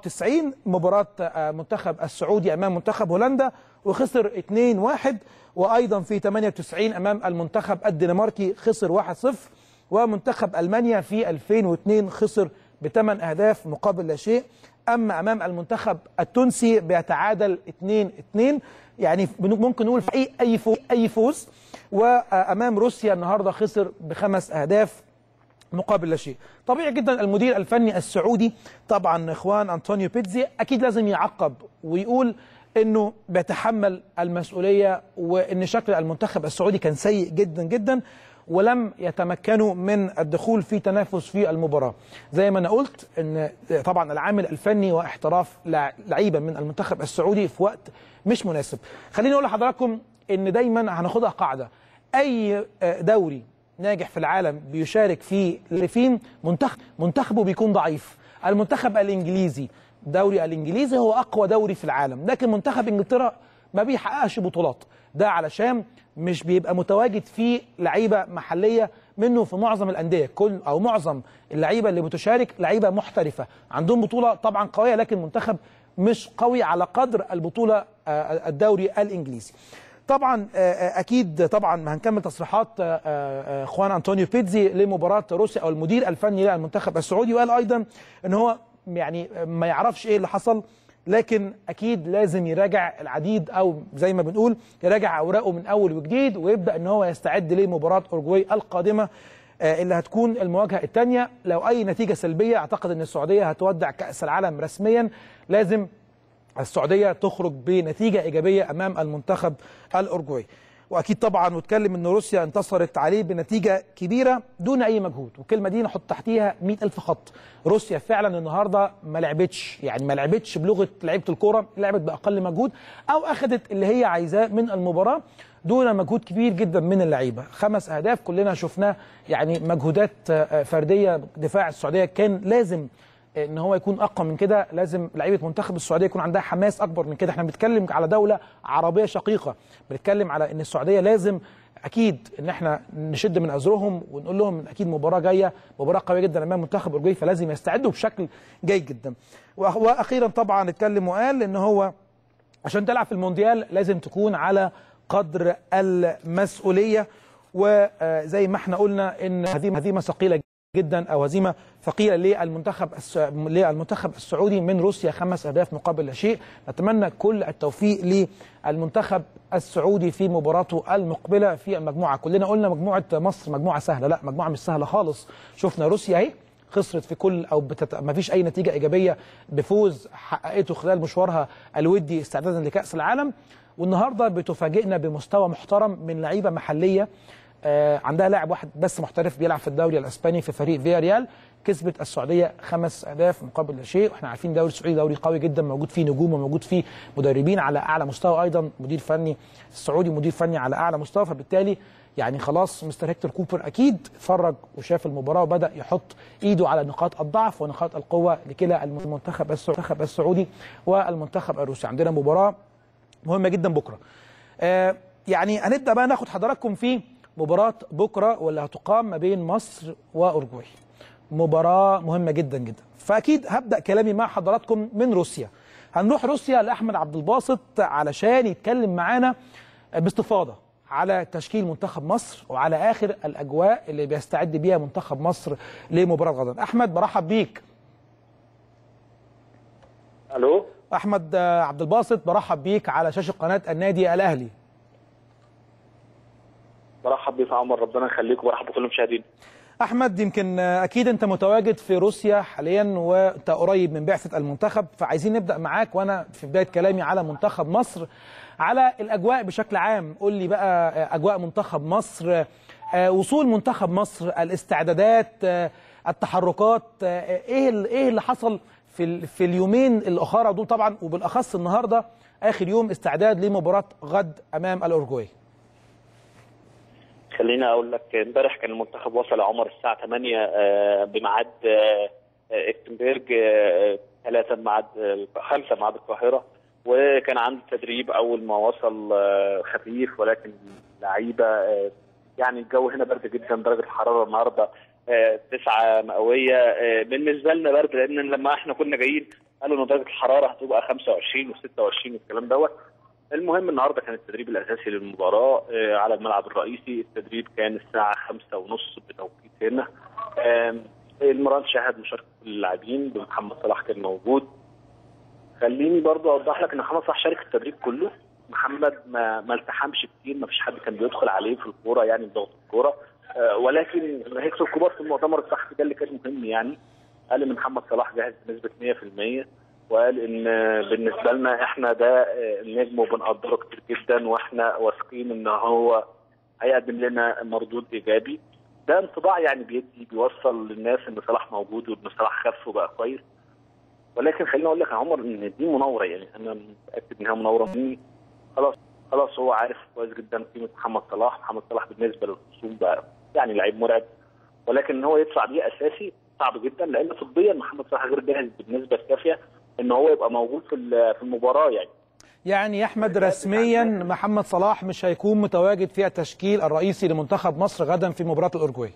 94 مباراه آه، منتخب السعودي امام منتخب هولندا وخسر 2-1 وايضا في 98 امام المنتخب الدنماركي خسر 1-0 ومنتخب المانيا في 2002 خسر بثمان اهداف مقابل لا شيء اما امام المنتخب التونسي بيتعادل 2-2 يعني ممكن نقول في اي اي فوز اي فوز وامام روسيا النهارده خسر بخمس اهداف مقابل لا شيء طبيعي جدا المدير الفني السعودي طبعا اخوان انطونيو بيتزي اكيد لازم يعقب ويقول انه بيتحمل المسؤوليه وان شكل المنتخب السعودي كان سيء جدا جدا ولم يتمكنوا من الدخول في تنافس في المباراه زي ما انا قلت ان طبعا العامل الفني واحتراف لع- لعيبه من المنتخب السعودي في وقت مش مناسب خليني اقول لحضراتكم ان دايما هناخدها قاعده اي دوري ناجح في العالم بيشارك فيه لفين منتخب منتخبه بيكون ضعيف المنتخب الانجليزي الدوري الانجليزي هو اقوى دوري في العالم لكن منتخب انجلترا ما بيحققش بطولات ده علشان مش بيبقى متواجد فيه لعيبه محليه منه في معظم الانديه كل او معظم اللعيبه اللي بتشارك لعيبه محترفه عندهم بطوله طبعا قويه لكن منتخب مش قوي على قدر البطوله آه، الدوري الانجليزي طبعا آه، آه، اكيد طبعا هنكمل تصريحات آه، آه، اخوان انطونيو بيتزي لمباراه روسيا او المدير الفني للمنتخب السعودي وقال ايضا ان هو يعني ما يعرفش ايه اللي حصل لكن اكيد لازم يراجع العديد او زي ما بنقول يراجع اوراقه من اول وجديد ويبدا ان هو يستعد لمباراه اورجواي القادمه آه، اللي هتكون المواجهه الثانيه لو اي نتيجه سلبيه اعتقد ان السعوديه هتودع كاس العالم رسميا لازم السعوديه تخرج بنتيجه ايجابيه امام المنتخب الاورجواي واكيد طبعا واتكلم ان روسيا انتصرت عليه بنتيجه كبيره دون اي مجهود والكلمه دي نحط تحتيها 100000 خط روسيا فعلا النهارده ما لعبتش يعني ما لعبتش بلغه لعيبه الكوره لعبت باقل مجهود او اخذت اللي هي عايزاه من المباراه دون مجهود كبير جدا من اللعيبه خمس اهداف كلنا شفناه يعني مجهودات آه، فرديه دفاع السعوديه كان لازم ان هو يكون اقوى من كده لازم لعيبه منتخب السعوديه يكون عندها حماس اكبر من كده احنا بنتكلم على دوله عربيه شقيقه بنتكلم على ان السعوديه لازم اكيد ان احنا نشد من ازرهم ونقول لهم إن اكيد مباراه جايه مباراه قويه جدا امام منتخب اورجواي فلازم يستعدوا بشكل جيد جدا وأخ- واخيرا طبعا اتكلم وقال ان هو عشان تلعب في المونديال لازم تكون على قدر المسؤوليه وزي ما احنا قلنا ان هزيمه هزيمه ثقيله جدا او هزيمه ثقيله للمنتخب الس... للمنتخب السعودي من روسيا خمس اهداف مقابل لا شيء نتمنى كل التوفيق للمنتخب السعودي في مباراته المقبله في المجموعه كلنا قلنا مجموعه مصر مجموعه سهله لا مجموعه مش سهله خالص شفنا روسيا اهي خسرت في كل او بتت... ما فيش اي نتيجه ايجابيه بفوز حققته خلال مشوارها الودي استعدادا لكاس العالم والنهارده بتفاجئنا بمستوى محترم من لعيبه محليه آه، عندها لاعب واحد بس محترف بيلعب في الدوري الاسباني في فريق فيا ريال كسبت السعوديه خمس اهداف مقابل لا شيء واحنا عارفين الدوري السعودي دوري قوي جدا موجود فيه نجوم وموجود فيه مدربين على اعلى مستوى ايضا مدير فني السعودي مدير فني على اعلى مستوى فبالتالي يعني خلاص مستر هيكتور كوبر اكيد اتفرج وشاف المباراه وبدا يحط ايده على نقاط الضعف ونقاط القوه لكلا المنتخب السعودي السعودي والمنتخب الروسي عندنا مباراه مهمه جدا بكره آه يعني هنبدا بقى ناخد حضراتكم في مباراه بكره واللي هتقام ما بين مصر واورجواي مباراه مهمه جدا جدا فاكيد هبدا كلامي مع حضراتكم من روسيا هنروح روسيا لاحمد عبد الباسط علشان يتكلم معانا باستفاضه على تشكيل منتخب مصر وعلى اخر الاجواء اللي بيستعد بيها منتخب مصر لمباراه غدا احمد برحب بيك الو احمد آه، عبد الباسط برحب بيك على شاشه قناه النادي الاهلي برحب بيك يا عمر ربنا يخليك وبرحب بكل المشاهدين احمد يمكن آه، اكيد انت متواجد في روسيا حاليا وانت قريب من بعثه المنتخب فعايزين نبدا معاك وانا في بدايه كلامي على منتخب مصر على الاجواء بشكل عام قول لي بقى آه، اجواء منتخب مصر آه، وصول منتخب مصر الاستعدادات آه، التحركات آه، ايه ال- ايه اللي حصل في ال- في اليومين الاخرى دول طبعا وبالاخص النهارده اخر يوم استعداد لمباراه غد امام الاورجواي خليني اقول لك امبارح كان المنتخب وصل يا عمر الساعه 8 آه، بميعاد آه، آه، اكتنبرج 3 بميعاد 5 بميعاد القاهره وكان عنده تدريب اول ما وصل آه، خفيف ولكن لعيبه آه، يعني الجو هنا برد جدا درجه الحراره النهارده آه، تسعة مئوية آه، بالنسبة لنا برد لأن لما احنا كنا جايين قالوا إن درجة الحرارة هتبقى 25 و26 والكلام دوت المهم النهارده كان التدريب الاساسي للمباراه آه، على الملعب الرئيسي التدريب كان الساعه خمسة ونص بتوقيت هنا آم، المران شهد مشاركه كل اللاعبين محمد صلاح كان موجود خليني برضو اوضح لك ان محمد صلاح شارك التدريب كله محمد ما ما التحمش كتير ما فيش حد كان بيدخل عليه في الكوره يعني بضغط الكوره آه، ولكن هيكتور كوبر في المؤتمر الصحفي ده اللي كان مهم يعني قال ان محمد صلاح جاهز بنسبه 100% وقال ان بالنسبه لنا احنا ده النجم وبنقدره كتير جدا واحنا واثقين ان هو هيقدم لنا مردود ايجابي ده انطباع يعني بيدي بيوصل للناس ان صلاح موجود وان صلاح خف وبقى كويس ولكن خليني اقول لك يا عمر ان دي مناوره يعني انا متاكد انها مناوره مني خلاص خلاص هو عارف كويس جدا قيمه محمد صلاح محمد صلاح بالنسبه للخصوم بقى يعني لعيب مرعب ولكن ان هو يدفع بيه اساسي صعب جدا لان طبيا محمد صلاح غير جاهز بالنسبه الكافيه ان هو يبقى موجود في ال- في المباراه يعني يعني يا احمد رسميا محمد صلاح مش هيكون متواجد في التشكيل الرئيسي لمنتخب مصر غدا في مباراه الاورجواي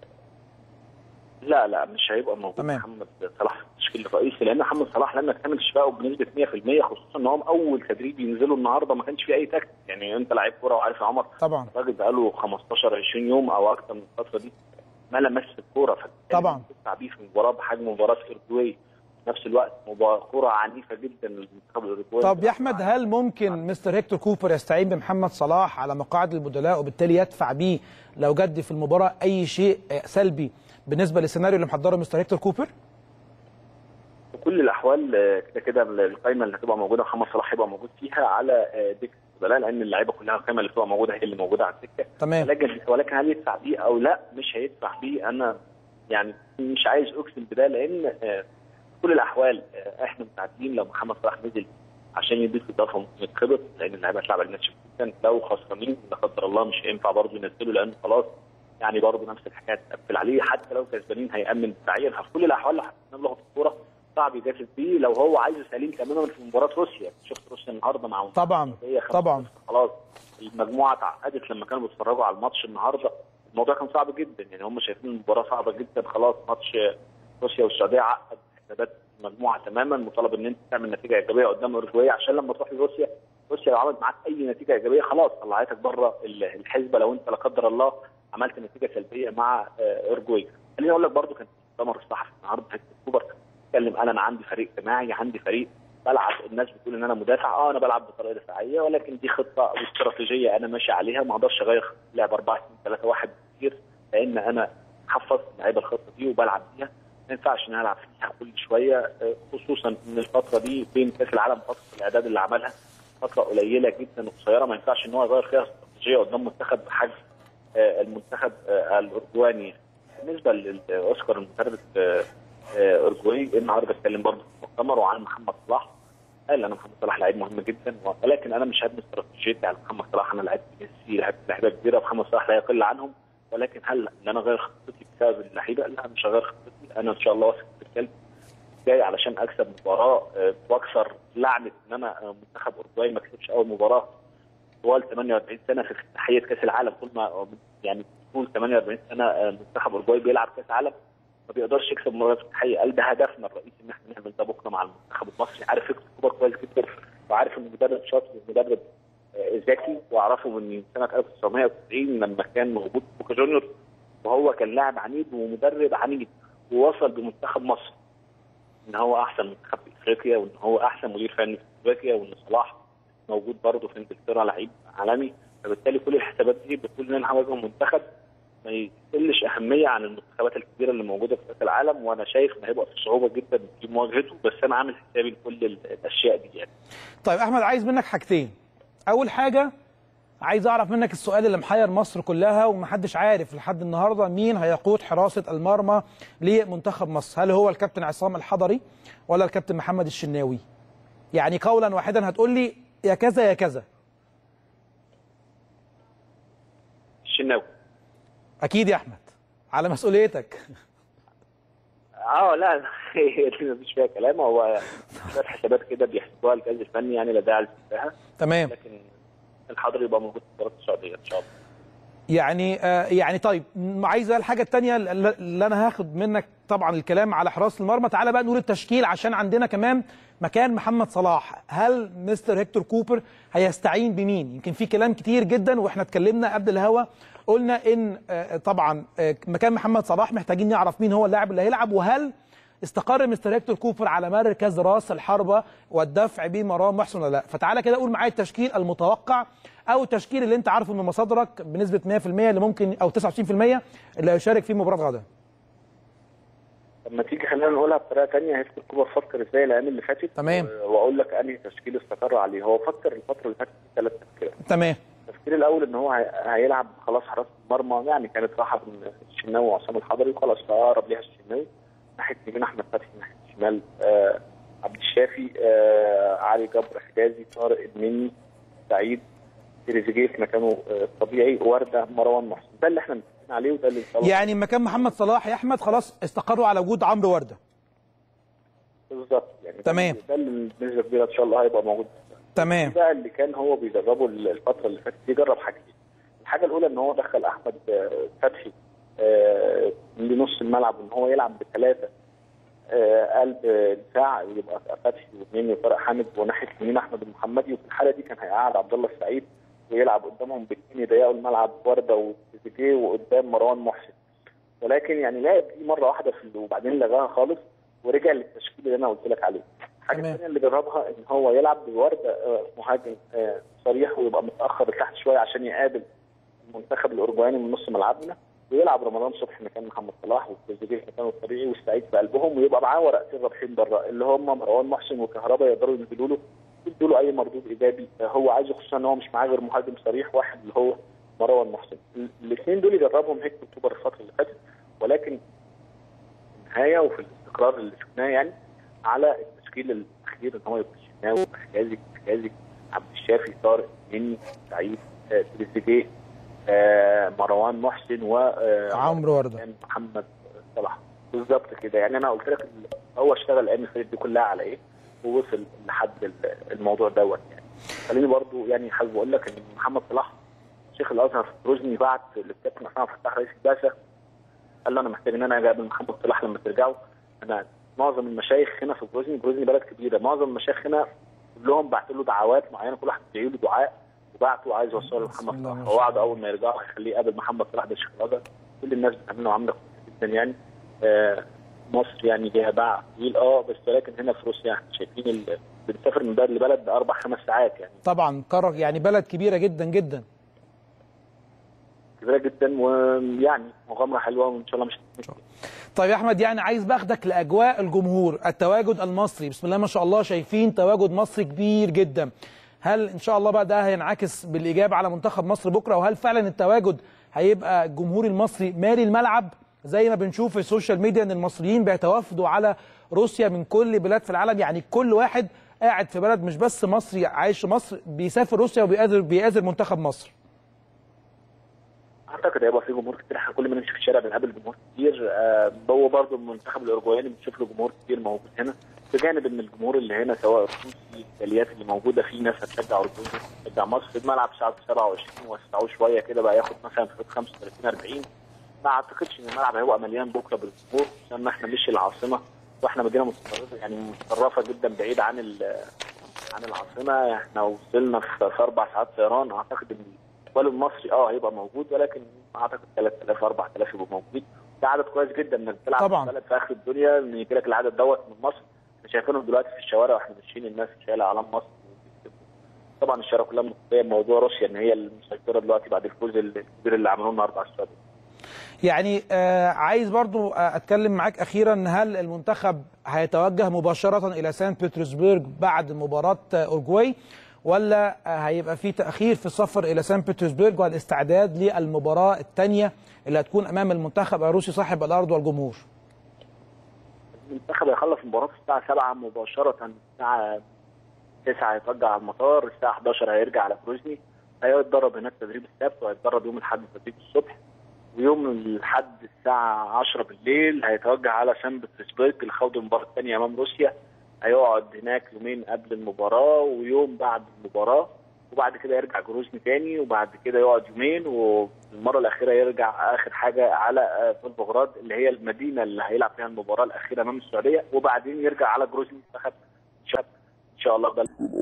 لا لا مش هيبقى موجود تمام. محمد صلاح في التشكيل الرئيسي لان محمد صلاح لم يكتمل شفائه بنسبه 100% خصوصا ان هو اول تدريب ينزله النهارده ما كانش فيه اي تكتيك يعني انت لعيب كوره وعارف يا عمر طبعا الراجل بقاله 15 20 يوم او اكتر من الفتره دي ما لمس الكوره فبالتالي طبعا تدفع بيه في مباراه بحجم مباراه اورجواي في نفس الوقت مباراه كوره عنيفه جدا للمنتخب الاورجواي طب يا احمد هل ممكن مستر هيكتور كوبر يستعين بمحمد صلاح على مقاعد البدلاء وبالتالي يدفع بيه لو جد في المباراه اي شيء آه، سلبي بالنسبه للسيناريو اللي محضره مستر هيكتور كوبر؟ في كل الاحوال آه، كده كده القائمه اللي هتبقى موجوده محمد صلاح هيبقى موجود فيها على آه، دكه البدلاء لان اللعيبه كلها القائمه اللي هتبقى موجوده هي اللي موجوده على الدكه تمام. ولكن ولكن هل يدفع بيه او لا مش هيدفع بيه انا يعني مش عايز اقسم بده لان آه، في كل الاحوال آه، احنا متعدين لو محمد صلاح نزل عشان يضيف اضافه ممكن يتخبط لان اللعيبه هتلعب على الماتش جدا لو خسرانين لا قدر الله مش هينفع برضه ينزلوا لان خلاص يعني برضه نفس الحكايه تقفل عليه حتى لو كسبانين هيامن دفاعيا ففي كل الاحوال لو حطينا له الكوره صعب يجازف بيه لو هو عايز سليم تماما في مباراه روسيا شفت روسيا النهارده مع طبعا هي خمسة طبعا خلاص المجموعه اتعقدت لما كانوا بيتفرجوا على الماتش النهارده الموضوع كان صعب جدا يعني هم شايفين المباراه صعبه جدا خلاص ماتش روسيا والسعوديه عقد حسابات المجموعه تماما مطالب ان انت تعمل نتيجه ايجابيه قدام اورجواي عشان لما تروح لروسيا روسيا لو عملت معاك اي نتيجه ايجابيه خلاص طلعتك بره ال- الحسبه لو انت لا قدر الله عملت نتيجه سلبيه مع آه، اورجواي خليني اقول لك برضو كان في مؤتمر الصحفي النهارده هيكتور كوبر اتكلم قال انا عندي فريق جماعي عندي فريق بلعب الناس بتقول ان انا مدافع اه انا بلعب بطريقه دفاعيه ولكن دي خطه او استراتيجيه انا ماشي عليها ما اقدرش اغير لعب 4 2 3 1 كتير لان انا حفظت لعيبه الخطه دي وبلعب بيها ما ينفعش ان انا العب فيها كل شويه آه، خصوصا ان الفتره دي بين كاس العالم فتره الاعداد اللي عملها فتره قليله جدا وقصيره ما ينفعش ان هو يغير فيها استراتيجيه قدام منتخب بحجم آه، المنتخب آه، الاردواني بالنسبه لاوسكار المدرب آه، آه، اورجواي النهارده اتكلم برضه في المؤتمر وعن محمد صلاح قال انا محمد صلاح لعيب مهم جدا ولكن انا مش هبني استراتيجيتي على محمد صلاح انا لعبت ميسي لعبت لعيبه كبيره محمد صلاح لا يقل عنهم ولكن هل ان انا اغير خطتي بسبب اللعيبه؟ لا مش هغير خطتي انا ان شاء الله واثق في الكلب جاي علشان اكسب مباراه آه، واكسر لعنه ان انا آه، منتخب اورجواي ما كسبش اول مباراه طوال 48 سنه في افتتاحيه كاس العالم طول ما يعني طول 48 سنه آه، منتخب اورجواي بيلعب كاس عالم ما بيقدرش يكسب مباراه افتتاحيه قال ده هدفنا الرئيسي ان احنا نعمل ده بكره مع المنتخب المصري عارف يكسب كوبا كويس جدا وعارف ان المدرب شاطر ومدرب آه، ذكي واعرفه من سنه 1990 لما كان موجود في بوكا جونيور وهو كان لاعب عنيد ومدرب عنيد ووصل بمنتخب مصر ان هو احسن منتخب في افريقيا وان هو احسن مدير فني في افريقيا وان صلاح موجود برضه في انجلترا لعيب عالمي فبالتالي كل الحسابات دي بتقول ان انا هواجه منتخب ما يقلش اهميه عن المنتخبات الكبيره اللي موجوده في كاس العالم وانا شايف ان هيبقى في صعوبه جدا في مواجهته بس انا عامل حسابي لكل ال- الاشياء دي يعني طيب احمد عايز منك حاجتين اول حاجه عايز اعرف منك السؤال اللي محير مصر كلها ومحدش عارف لحد النهارده مين هيقود حراسه المرمى لمنتخب مصر هل هو الكابتن عصام الحضري ولا الكابتن محمد الشناوي يعني قولا واحدا هتقول لي يا كذا يا كذا الشناوي اكيد يا احمد على مسؤوليتك اه لا هي دي مفيش فيها كلام هو شويه حسابات كده بيحسبوها الجهاز الفني يعني لا داعي لذكرها تمام لكن الحضري يبقى موجود في مباراه السعوديه ان شاء الله يعني آه يعني طيب م- عايز الحاجه الثانيه اللي انا هاخد منك طبعا الكلام على حراسه المرمى تعالى بقى نقول التشكيل عشان عندنا كمان مكان محمد صلاح هل مستر هيكتور كوبر هيستعين بمين يمكن في كلام كتير جدا واحنا اتكلمنا قبل الهوا قلنا ان آه طبعا آه مكان محمد صلاح محتاجين نعرف مين هو اللاعب اللي هيلعب وهل استقر مستر هيكتور كوبر على مركز راس الحربه والدفع بمرام محسن ولا لا فتعالى كده قول معايا التشكيل المتوقع او التشكيل اللي انت عارفه من مصادرك بنسبه 100% اللي ممكن او 29% اللي هيشارك في مباراه غدا لما تيجي خلينا نقولها بطريقه ثانيه هيكتور كوبر فكر ازاي الايام اللي فاتت تمام. و- واقول لك انهي تشكيل استقر عليه هو فكر الفتره اللي فاتت في ثلاث تفكيرات تمام التفكير الاول ان هو هي- هيلعب خلاص حراسه المرمى يعني كانت راحه من الشناوي وعصام الحضري وخلاص فاقرب ليها الشناوي ناحيه يمين احمد فتحي ناحيه شمال آه عبد الشافي آه علي جبر حجازي طارق المني سعيد تريزيجيه في مكانه آه، الطبيعي ورده مروان محسن ده اللي احنا متفقين عليه وده اللي ان شاء الله يعني مكان محمد صلاح يا احمد خلاص استقروا على وجود عمرو ورده بالظبط يعني تمام. ده اللي بنسبه كبيره ان شاء الله هيبقى موجود تمام بقى اللي كان هو بيجربه الفتره اللي فاتت دي جرب حاجتين الحاجه الاولى ان هو دخل احمد آه، فتحي آه، لنص الملعب ان هو يلعب بثلاثه آه، قلب دفاع يبقى فتحي واثنين وطارق حامد وناحيه اليمين احمد المحمدي وفي الحاله دي كان هيقعد عبد الله السعيد ويلعب قدامهم باثنين يضيقوا الملعب ورده وتريزيجيه وقدام مروان محسن ولكن يعني لعب دي مره واحده في وبعدين لغاها خالص ورجع للتشكيل اللي انا قلت لك عليه الحاجه الثانيه اللي جربها ان هو يلعب بورده آه، مهاجم آه، صريح ويبقى متاخر لتحت شويه عشان يقابل المنتخب الاورجواني من نص ملعبنا ويلعب رمضان صبحي مكان محمد صلاح وتريزيجيه مكانه الطبيعي والسعيد في قلبهم ويبقى معاه ورقتين رابحين بره اللي هم مروان محسن وكهربا يقدروا ينزلوا له يدوا له اي مردود ايجابي آه، هو عايزه خصوصا ان هو مش معاه غير مهاجم صريح واحد اللي هو مروان محسن الاثنين دول يجربهم هيكتور كوبر الفتره اللي فاتت ولكن النهايه وفي الاستقرار اللي شفناه يعني على التشكيل الاخير ان هو يبقى الشناوي حجازي حجازي عبد الشافي طارق مني سعيد آه، تريزيجيه آه، مروان محسن و آه، عمرو ورده محمد صلاح بالظبط كده يعني انا قلت لك ال- هو اشتغل الايام اللي فاتت دي كلها على ايه ووصل لحد ال- الموضوع دوت يعني خليني برضو يعني حابب اقول لك ان محمد صلاح شيخ الازهر في جروزني بعت للكابتن عصام فتاح رئيس البعثه قال له انا محتاج ان انا اقابل محمد صلاح لما ترجعوا انا معظم المشايخ هنا في جروزني جروزني بلد كبيره معظم المشايخ هنا كلهم بعت له دعوات معينه كل واحد بيدعي له دعاء وبعته وعايز يوصله لمحمد صلاح ووعد اول ما يرجعوا هيخليه يقابل محمد صلاح ده شيخ الازهر كل الناس بتعمل له عامله كويسه جدا يعني آه مصر يعني ليها باع طويل اه بس ولكن هنا في روسيا احنا شايفين ال... بنسافر من بلد لبلد باربع خمس ساعات يعني طبعا قرر يعني بلد كبيره جدا جدا كبيره جدا ويعني مغامره حلوه وان شاء الله مش طيب يا احمد يعني عايز باخدك لاجواء الجمهور التواجد المصري بسم الله ما شاء الله شايفين تواجد مصري كبير جدا هل ان شاء الله بقى ده هينعكس بالايجاب على منتخب مصر بكره وهل فعلا التواجد هيبقى الجمهور المصري مالي الملعب زي ما بنشوف في السوشيال ميديا ان المصريين بيتوافدوا على روسيا من كل بلاد في العالم يعني كل واحد قاعد في بلد مش بس مصري عايش في مصر بيسافر روسيا وبيقابل بيقابل منتخب مصر اعتقد هيبقى في جمهور كتير احنا كل ما نمشي في الشارع بنقابل جمهور كتير آه، هو برضه المنتخب الاورجواياني بنشوف له جمهور كتير موجود هنا بجانب ان الجمهور اللي هنا سواء الروسي الجاليات اللي موجوده في ناس هتشجع اورجواي ناس هتشجع مصر الملعب ساعه 27 وسعوه شويه كده بقى ياخد مثلا في 35 40 ما اعتقدش ان الملعب هيبقى مليان بكره بالجمهور عشان احنا مش العاصمه واحنا مدينه متطرفه يعني متطرفه جدا بعيد عن ال- عن العاصمه احنا وصلنا في في اربع ساعات طيران اعتقد ان الاقبال المصري اه هيبقى موجود ولكن اعتقد 3000 4000 يبقوا موجود ده عدد كويس جدا انك تلعب طبعاً. في بلد في اخر الدنيا ان يجي لك العدد دوت من مصر احنا شايفينهم دلوقتي في الشوارع واحنا ماشيين الناس شايله اعلام مصر طبعا الشارع كلها متفقه بموضوع روسيا ان هي المسيطره دلوقتي بعد الفوز الكبير اللي عملوه النهارده على السعوديه يعني آه عايز برضو آه اتكلم معاك اخيرا هل المنتخب هيتوجه مباشره الى سانت بطرسبرغ بعد مباراه آه، اورجواي ولا آه هيبقى في تاخير في السفر الى سانت بطرسبرغ والاستعداد للمباراه الثانيه اللي هتكون امام المنتخب الروسي صاحب الارض والجمهور المنتخب هيخلص المباراه في الساعه 7 مباشره الساعه 9 هيتوجه على المطار الساعه 11 هيرجع على جروزني هيتدرب هناك تدريب السبت وهيتدرب يوم الاحد تدريب الصبح ويوم الاحد الساعه 10 بالليل هيتوجه على سان بطرسبرغ لخوض المباراه الثانيه امام روسيا هيقعد هناك يومين قبل المباراه ويوم بعد المباراه وبعد كده يرجع جروزني تاني وبعد كده يقعد يومين والمره الاخيره يرجع اخر حاجه على آه، فولفوغراد اللي هي المدينه اللي هيلعب فيها المباراه الاخيره امام السعوديه وبعدين يرجع على جروزني منتخب شاب ان شاء الله ده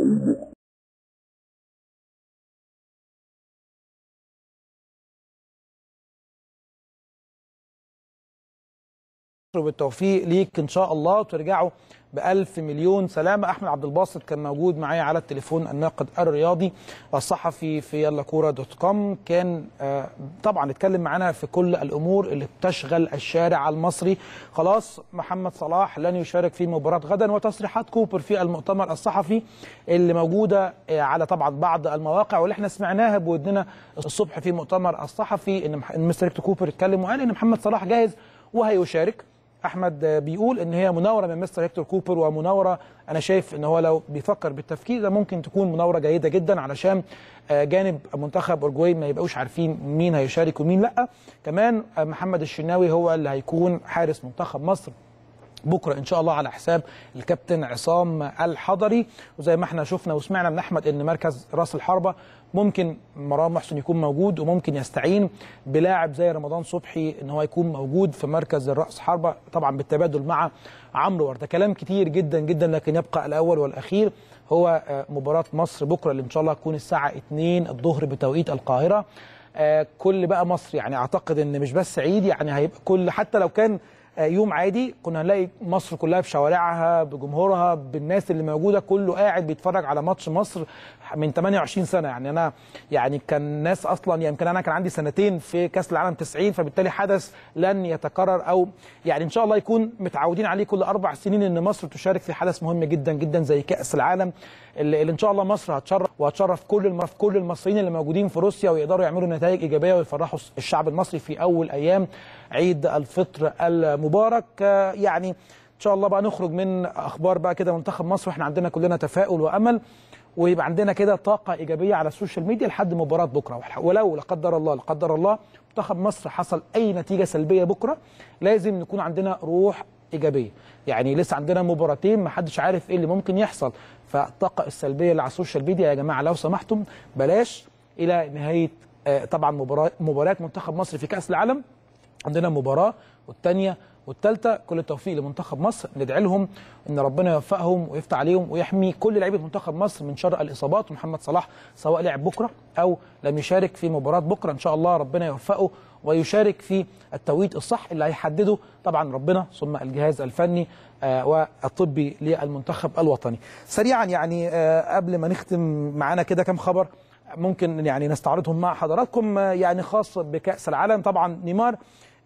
وبالتوفيق ليك ان شاء الله وترجعوا بألف مليون سلامة أحمد عبد الباسط كان موجود معايا على التليفون الناقد الرياضي الصحفي في يلا كورة دوت كوم كان آه، طبعا اتكلم معانا في كل الأمور اللي بتشغل الشارع المصري خلاص محمد صلاح لن يشارك في مباراة غدا وتصريحات كوبر في المؤتمر الصحفي اللي موجودة آه، على طبعا بعض المواقع واللي احنا سمعناها بودننا الصبح في المؤتمر الصحفي ان مح- إن مستر هيكتور كوبر اتكلم وقال ان محمد صلاح جاهز وهيشارك احمد بيقول ان هي مناوره من مستر هيكتور كوبر ومناوره انا شايف ان هو لو بيفكر بالتفكير ده ممكن تكون مناوره جيده جدا علشان آه، جانب منتخب اورجواي ما يبقوش عارفين مين هيشارك ومين لا كمان آه، محمد الشناوي هو اللي هيكون حارس منتخب مصر بكره ان شاء الله على حساب الكابتن عصام الحضري وزي ما احنا شفنا وسمعنا من احمد ان مركز راس الحربه ممكن مرام محسن يكون موجود وممكن يستعين بلاعب زي رمضان صبحي ان هو يكون موجود في مركز الراس حربه طبعا بالتبادل مع عمرو ورده كلام كتير جدا جدا لكن يبقى الاول والاخير هو آه، مباراه مصر بكره اللي ان شاء الله هتكون الساعه 2 الظهر بتوقيت القاهره آه، كل بقى مصر يعني اعتقد ان مش بس عيد يعني هيبقى كل حتى لو كان آه، يوم عادي كنا هنلاقي مصر كلها بشوارعها بجمهورها بالناس اللي موجوده كله قاعد بيتفرج على ماتش مصر من 28 سنه يعني انا يعني كان ناس اصلا يمكن انا كان عندي سنتين في كاس العالم 90 فبالتالي حدث لن يتكرر او يعني ان شاء الله يكون متعودين عليه كل اربع سنين ان مصر تشارك في حدث مهم جدا جدا زي كاس العالم اللي, اللي ان شاء الله مصر هتشرف وهتشرف كل الم... كل المصريين اللي موجودين في روسيا ويقدروا يعملوا نتائج ايجابيه ويفرحوا الشعب المصري في اول ايام عيد الفطر المبارك آه، يعني ان شاء الله بقى نخرج من اخبار بقى كده منتخب مصر واحنا عندنا كلنا تفاؤل وامل ويبقى عندنا كده طاقه ايجابيه على السوشيال ميديا لحد مباراه بكره ولو لا قدر الله لا قدر الله منتخب مصر حصل اي نتيجه سلبيه بكره لازم نكون عندنا روح ايجابيه يعني لسه عندنا مباراتين ما حدش عارف ايه اللي ممكن يحصل فالطاقه السلبيه اللي على السوشيال ميديا يا جماعه لو سمحتم بلاش الى نهايه آه، طبعا مباراه مباريات منتخب مصر في كاس العالم عندنا مباراه والثانيه والثالثه كل التوفيق لمنتخب مصر ندعي لهم ان ربنا يوفقهم ويفتح عليهم ويحمي كل لعيبه منتخب مصر من شر الاصابات ومحمد صلاح سواء لعب بكره او لم يشارك في مباراه بكره ان شاء الله ربنا يوفقه ويشارك في التوقيت الصح اللي هيحدده طبعا ربنا ثم الجهاز الفني آه، والطبي للمنتخب الوطني. سريعا يعني آه، قبل ما نختم معانا كده كام خبر ممكن يعني نستعرضهم مع حضراتكم آه، يعني خاص بكأس العالم طبعا نيمار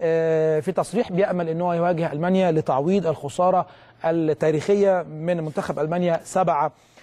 آه، في تصريح بيأمل ان هو يواجه المانيا لتعويض الخساره التاريخيه من منتخب المانيا 7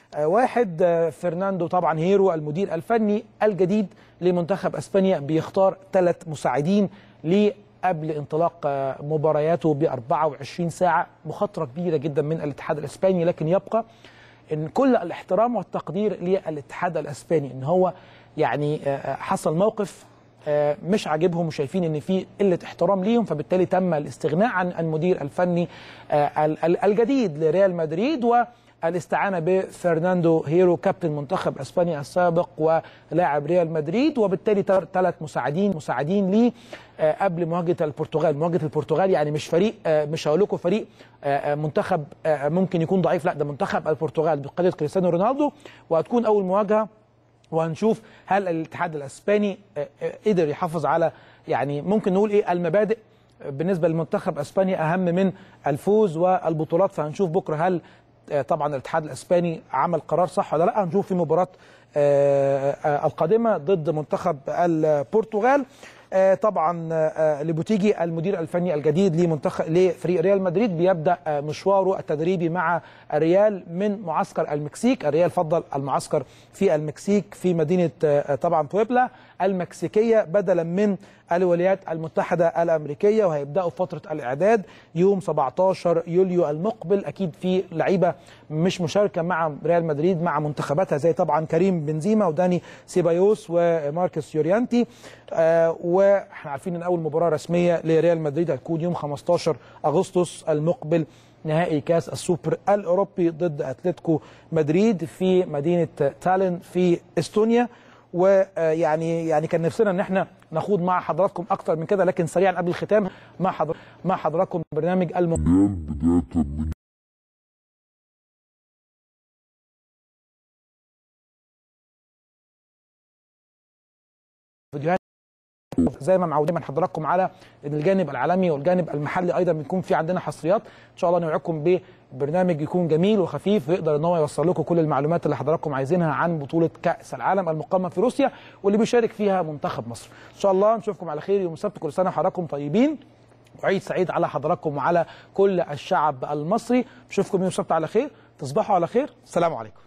آه، واحد آه، فرناندو طبعا هيرو المدير الفني الجديد لمنتخب اسبانيا بيختار ثلاث مساعدين ليه قبل انطلاق آه، مبارياته ب 24 ساعه مخاطره كبيره جدا من الاتحاد الاسباني لكن يبقى ان كل الاحترام والتقدير للاتحاد الاسباني ان هو يعني آه، آه، حصل موقف آه، مش عاجبهم وشايفين ان في قله احترام ليهم فبالتالي تم الاستغناء عن المدير الفني آه، ال- ال- الجديد لريال مدريد والاستعانه بفرناندو هيرو كابتن منتخب اسبانيا السابق ولاعب ريال مدريد وبالتالي ثلاث مساعدين مساعدين ليه آه، قبل مواجهه البرتغال مواجهه البرتغال يعني مش فريق آه، مش هقول لكم فريق آه، آه، منتخب آه، ممكن يكون ضعيف لا ده منتخب البرتغال بقياده كريستيانو رونالدو وهتكون اول مواجهه وهنشوف هل الاتحاد الاسباني آه، آه، قدر يحافظ على يعني ممكن نقول ايه المبادئ بالنسبه لمنتخب اسبانيا اهم من الفوز والبطولات فهنشوف بكره هل آه، طبعا الاتحاد الاسباني عمل قرار صح ولا لا هنشوف في مباراه آه، آه، القادمه ضد منتخب البرتغال آه، طبعا آه، لبوتيجي المدير الفني الجديد لمنتخب لفريق ريال مدريد بيبدا آه، مشواره التدريبي مع الريال من معسكر المكسيك الريال فضل المعسكر في المكسيك في مدينه آه، طبعا بويبلا المكسيكيه بدلا من الولايات المتحده الامريكيه وهيبداوا فتره الاعداد يوم 17 يوليو المقبل اكيد في لعيبه مش مشاركه مع ريال مدريد مع منتخباتها زي طبعا كريم بنزيما وداني سيبايوس وماركس يوريانتي آه واحنا عارفين ان اول مباراه رسميه لريال مدريد هتكون يوم 15 اغسطس المقبل نهائي كاس السوبر الاوروبي ضد اتلتيكو مدريد في مدينه تالين في استونيا ويعني يعني كان نفسنا ان احنا نخوض مع حضراتكم اكتر من كده لكن سريعا قبل الختام مع حضر مع حضراتكم برنامج الم... فيديوهات زي ما معودين من حضراتكم على ان الجانب العالمي والجانب المحلي ايضا بيكون في عندنا حصريات ان شاء الله نوعدكم ببرنامج يكون جميل وخفيف ويقدر ان هو يوصل لكم كل المعلومات اللي حضراتكم عايزينها عن بطوله كاس العالم المقامه في روسيا واللي بيشارك فيها منتخب مصر ان شاء الله نشوفكم على خير يوم السبت كل سنه وحضراتكم طيبين وعيد سعيد على حضراتكم وعلى كل الشعب المصري نشوفكم يوم السبت على خير تصبحوا على خير السلام عليكم